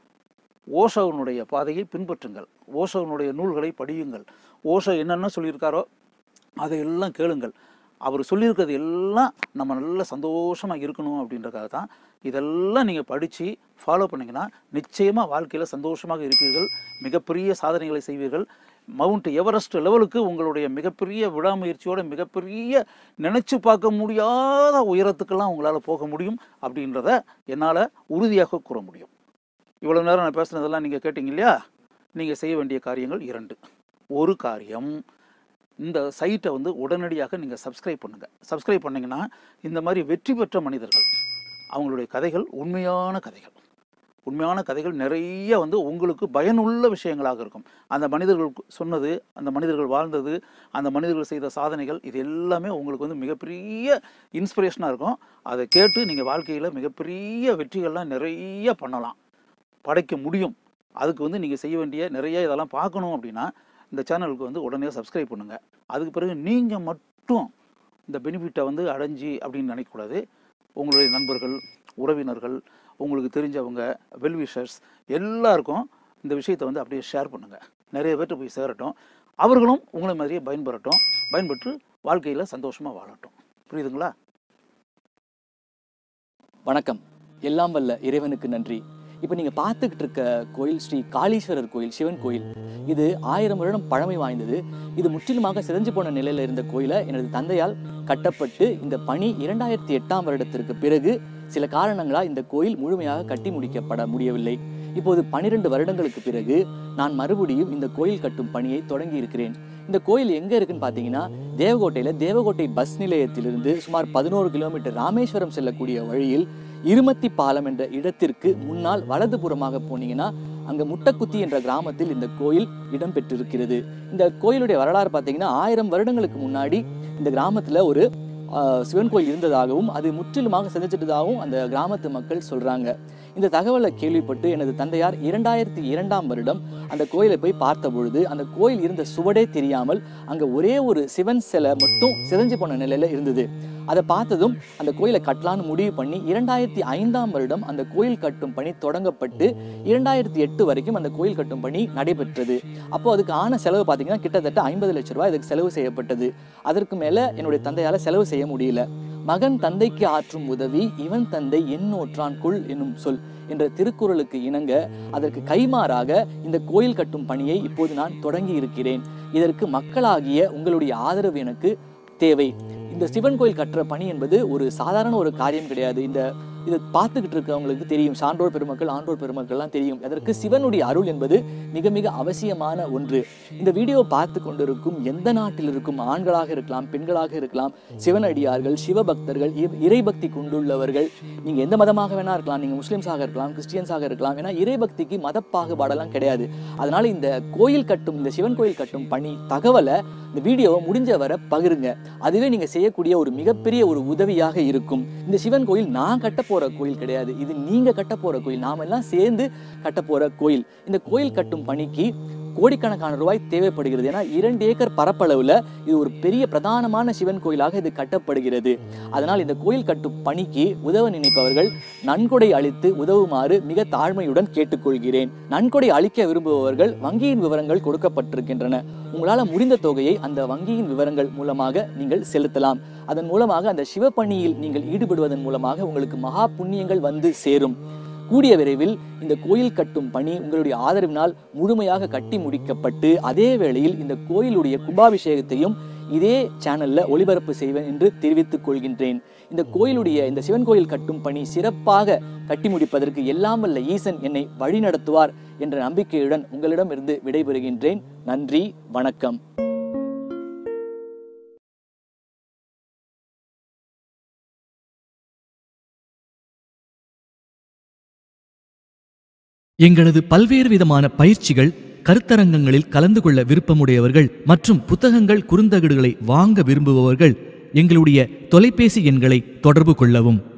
ஓஷோனுடைய பாதையை பின்பற்றுங்கள் ஓஷோனுடைய நூல்களை படியுங்கள் ஓஷோ என்னென்ன சொல்லியிருக்காரோ அதையெல்லாம் கேளுங்கள் அவர் சொல்லியிருக்கிறது எல்லாம் நம்ம நல்ல சந்தோஷமாக இருக்கணும் அப்படின்றக்காக தான் இதெல்லாம் நீங்கள் படித்து ஃபாலோ பண்ணீங்கன்னா நிச்சயமாக வாழ்க்கையில் சந்தோஷமாக இருப்பீர்கள் மிகப்பெரிய சாதனைகளை செய்வீர்கள் மவுண்ட் எவரெஸ்ட் லெவலுக்கு உங்களுடைய மிகப்பெரிய விடாமுயற்சியோட மிகப்பெரிய நினைச்சு பார்க்க முடியாத உயரத்துக்கெல்லாம் உங்களால் போக முடியும் அப்படின்றத என்னால் உறுதியாக கூற முடியும் இவ்வளோ நேரம் நான் பேசுனதெல்லாம் நீங்கள் கேட்டீங்க இல்லையா நீங்கள் செய்ய வேண்டிய காரியங்கள் இரண்டு ஒரு காரியம் இந்த சைட்டை வந்து உடனடியாக நீங்கள் சப்ஸ்கிரைப் பண்ணுங்கள் சப்ஸ்கிரைப் பண்ணீங்கன்னா இந்த மாதிரி வெற்றி பெற்ற மனிதர்கள் அவங்களுடைய கதைகள் உண்மையான கதைகள் உண்மையான கதைகள் நிறைய வந்து உங்களுக்கு பயனுள்ள விஷயங்களாக இருக்கும் அந்த மனிதர்கள் சொன்னது அந்த மனிதர்கள் வாழ்ந்தது அந்த மனிதர்கள் செய்த சாதனைகள் இது எல்லாமே உங்களுக்கு வந்து மிகப்பெரிய இன்ஸ்பிரேஷனாக இருக்கும் அதை கேட்டு நீங்கள் வாழ்க்கையில் மிகப்பெரிய வெற்றிகள்லாம் நிறைய பண்ணலாம் படைக்க முடியும் அதுக்கு வந்து நீங்கள் செய்ய வேண்டிய நிறைய இதெல்லாம் பார்க்கணும் அப்படின்னா இந்த சேனலுக்கு வந்து உடனே சப்ஸ்கிரைப் பண்ணுங்கள் அதுக்கு பிறகு நீங்கள் மட்டும் இந்த பெனிஃபிட்டை வந்து அடைஞ்சி அப்படின்னு நினைக்கக்கூடாது உங்களுடைய நண்பர்கள் உறவினர்கள் உங்களுக்கு தெரிஞ்சவங்க வெல்விஷர்ஸ் எல்லாருக்கும் இந்த விஷயத்தை வந்து அப்படியே ஷேர் பண்ணுங்கள் நிறைய பேர்கிட்ட போய் சேரட்டும் அவர்களும் உங்களை மாதிரியே பயன்பெறட்டும் பயன்பெற்று வாழ்க்கையில் சந்தோஷமாக வாழட்டும் புரியுதுங்களா வணக்கம் எல்லாம் வல்ல இறைவனுக்கு நன்றி இப்போ நீங்கள் பார்த்துக்கிட்டு இருக்க கோயில் ஸ்ரீ காளீஸ்வரர் கோயில் சிவன் கோயில் இது ஆயிரம் வருடம் பழமை வாய்ந்தது இது முற்றிலுமாக சிதைஞ்சு போன நிலையில் இருந்த கோயிலை எனது தந்தையால் கட்டப்பட்டு இந்த பணி இரண்டாயிரத்தி எட்டாம் வருடத்திற்கு பிறகு சில காரணங்களால் இந்த கோயில் முழுமையாக கட்டி முடிக்கப்பட முடியவில்லை இப்போது பனிரெண்டு வருடங்களுக்கு பிறகு நான் மறுபடியும் இந்த கோயில் கட்டும் பணியை தொடங்கி இருக்கிறேன் இந்த கோயில் எங்க இருக்குன்னு பார்த்தீங்கன்னா தேவகோட்டையில தேவகோட்டை பஸ் நிலையத்திலிருந்து சுமார் பதினோரு கிலோமீட்டர் ராமேஸ்வரம் செல்லக்கூடிய வழியில் இருமத்தி பாலம் என்ற இடத்திற்கு முன்னால் வலதுபுறமாக போனீங்கன்னா அங்க முட்டக்குத்தி என்ற கிராமத்தில் இந்த கோயில் இடம்பெற்றிருக்கிறது இந்த கோயிலுடைய வரலாறு பார்த்தீங்கன்னா ஆயிரம் வருடங்களுக்கு முன்னாடி இந்த கிராமத்துல ஒரு ஆஹ், சிவன் கோயில் இருந்ததாகவும் அது முற்றிலுமாக செஞ்சிட்டதாகவும் அந்த கிராமத்து மக்கள் சொல்றாங்க இந்த தகவலை கேள்விப்பட்டு எனது தந்தையார் இரண்டாயிரத்தி இரண்டாம் வருடம் அந்த கோயிலை போய் பார்த்த பொழுது அந்த கோயில் இருந்த சுவடே தெரியாமல் அங்க ஒரே ஒரு சிவன் சிலை மட்டும் சிதைஞ்சு போன நிலையில இருந்தது அதை பார்த்ததும் அந்த கோயிலை கட்டலான்னு முடிவு பண்ணி இரண்டாயிரத்தி ஐந்தாம் வருடம் அந்த கோயில் கட்டும் பணி தொடங்கப்பட்டு இரண்டாயிரத்தி எட்டு வரைக்கும் அந்த கோயில் கட்டும் பணி நடைபெற்றது அப்போ அதுக்கு ஆன செலவு பார்த்தீங்கன்னா கிட்டத்தட்ட ஐம்பது லட்ச ரூபாய் இதுக்கு செலவு செய்யப்பட்டது அதற்கு மேல என்னுடைய தந்தையால செலவு செய்ய முடியல மகன் தந்தைக்கு ஆற்றும் உதவி இவன் தந்தை எண்ணூற்றான் கொள் என்னும் சொல் என்ற திருக்குறளுக்கு இணங்க அதற்கு கைமாறாக இந்த கோயில் கட்டும் பணியை இப்போது நான் தொடங்கி இருக்கிறேன் இதற்கு மக்களாகிய உங்களுடைய ஆதரவு எனக்கு தேவை இந்த சிவன் கோயில் கட்டுற பணி என்பது ஒரு சாதாரண ஒரு காரியம் கிடையாது இந்த இதை பார்த்துக்கிட்டு இருக்கவங்களுக்கு தெரியும் சான்றோர் பெருமக்கள் ஆன்றோர் பெருமக்கள்லாம் தெரியும் அதற்கு சிவனுடைய அருள் என்பது மிக மிக அவசியமான ஒன்று இந்த வீடியோவை பார்த்து கொண்டிருக்கும் எந்த நாட்டில் இருக்கும் ஆண்களாக இருக்கலாம் பெண்களாக இருக்கலாம் சிவனடியார்கள் சிவபக்தர்கள் இ- இறைபக்தி கொண்டுள்ளவர்கள் நீங்க எந்த மதமாக வேணா இருக்கலாம் நீங்க முஸ்லிம்ஸாக இருக்கலாம் கிறிஸ்டியன்ஸாக இருக்கலாம் ஏன்னா இறைபக்திக்கு மத பாகுபாடெல்லாம் கிடையாது அதனால இந்த கோயில் கட்டும் இந்த சிவன் கோயில் கட்டும் பணி தகவலை இந்த வீடியோவை முடிஞ்ச வரை பகிருங்க அதுவே நீங்க செய்யக்கூடிய ஒரு மிகப்பெரிய ஒரு உதவியாக இருக்கும் இந்த சிவன் கோயில் நான் கட்ட போற கோயில் கிடையாது இது நீங்க கட்ட போற கோயில் நாம எல்லாம் சேர்ந்து கட்ட போற கோயில் இந்த கோயில் கட்டும் பணிக்கு கோடிக்கணக்கான ரூபாய் தேவைப்படுகிறது ஏன்னா இரண்டு ஏக்கர் பரப்பளவுல இது ஒரு பெரிய பிரதானமான சிவன் கோயிலாக இது கட்டப்படுகிறது அதனால் இந்த கோயில் கட்டும் பணிக்கு உதவ நினைப்பவர்கள் நன்கொடை அளித்து உதவுமாறு மிக தாழ்மையுடன் கேட்டுக்கொள்கிறேன் நன்கொடை அளிக்க விரும்புபவர்கள் வங்கியின் விவரங்கள் கொடுக்கப்பட்டிருக்கின்றன உங்களால முடிந்த தொகையை அந்த வங்கியின் விவரங்கள் மூலமாக நீங்கள் செலுத்தலாம் அதன் மூலமாக அந்த சிவப்பணியில் நீங்கள் ஈடுபடுவதன் மூலமாக உங்களுக்கு மகா புண்ணியங்கள் வந்து சேரும் கூடிய விரைவில் இந்த கோயில் கட்டும் பணி உங்களுடைய ஆதரவினால் முழுமையாக கட்டி முடிக்கப்பட்டு அதே வேளையில் இந்த கோயிலுடைய கும்பாபிஷேகத்தையும் இதே சேனல்ல ஒளிபரப்பு செய்வேன் என்று தெரிவித்துக் கொள்கின்றேன் இந்த கோயிலுடைய இந்த சிவன் கோயில் கட்டும் பணி சிறப்பாக கட்டி முடிப்பதற்கு எல்லாம் வல்ல ஈசன் என்னை வழிநடத்துவார் என்ற நம்பிக்கையுடன் உங்களிடமிருந்து விடைபெறுகின்றேன் நன்றி வணக்கம் எங்களது பல்வேறு விதமான பயிற்சிகள் கருத்தரங்கங்களில் கலந்து கொள்ள விருப்பமுடையவர்கள் மற்றும் புத்தகங்கள் குறுந்தகடுகளை வாங்க விரும்புபவர்கள் எங்களுடைய தொலைபேசி எண்களை தொடர்பு கொள்ளவும்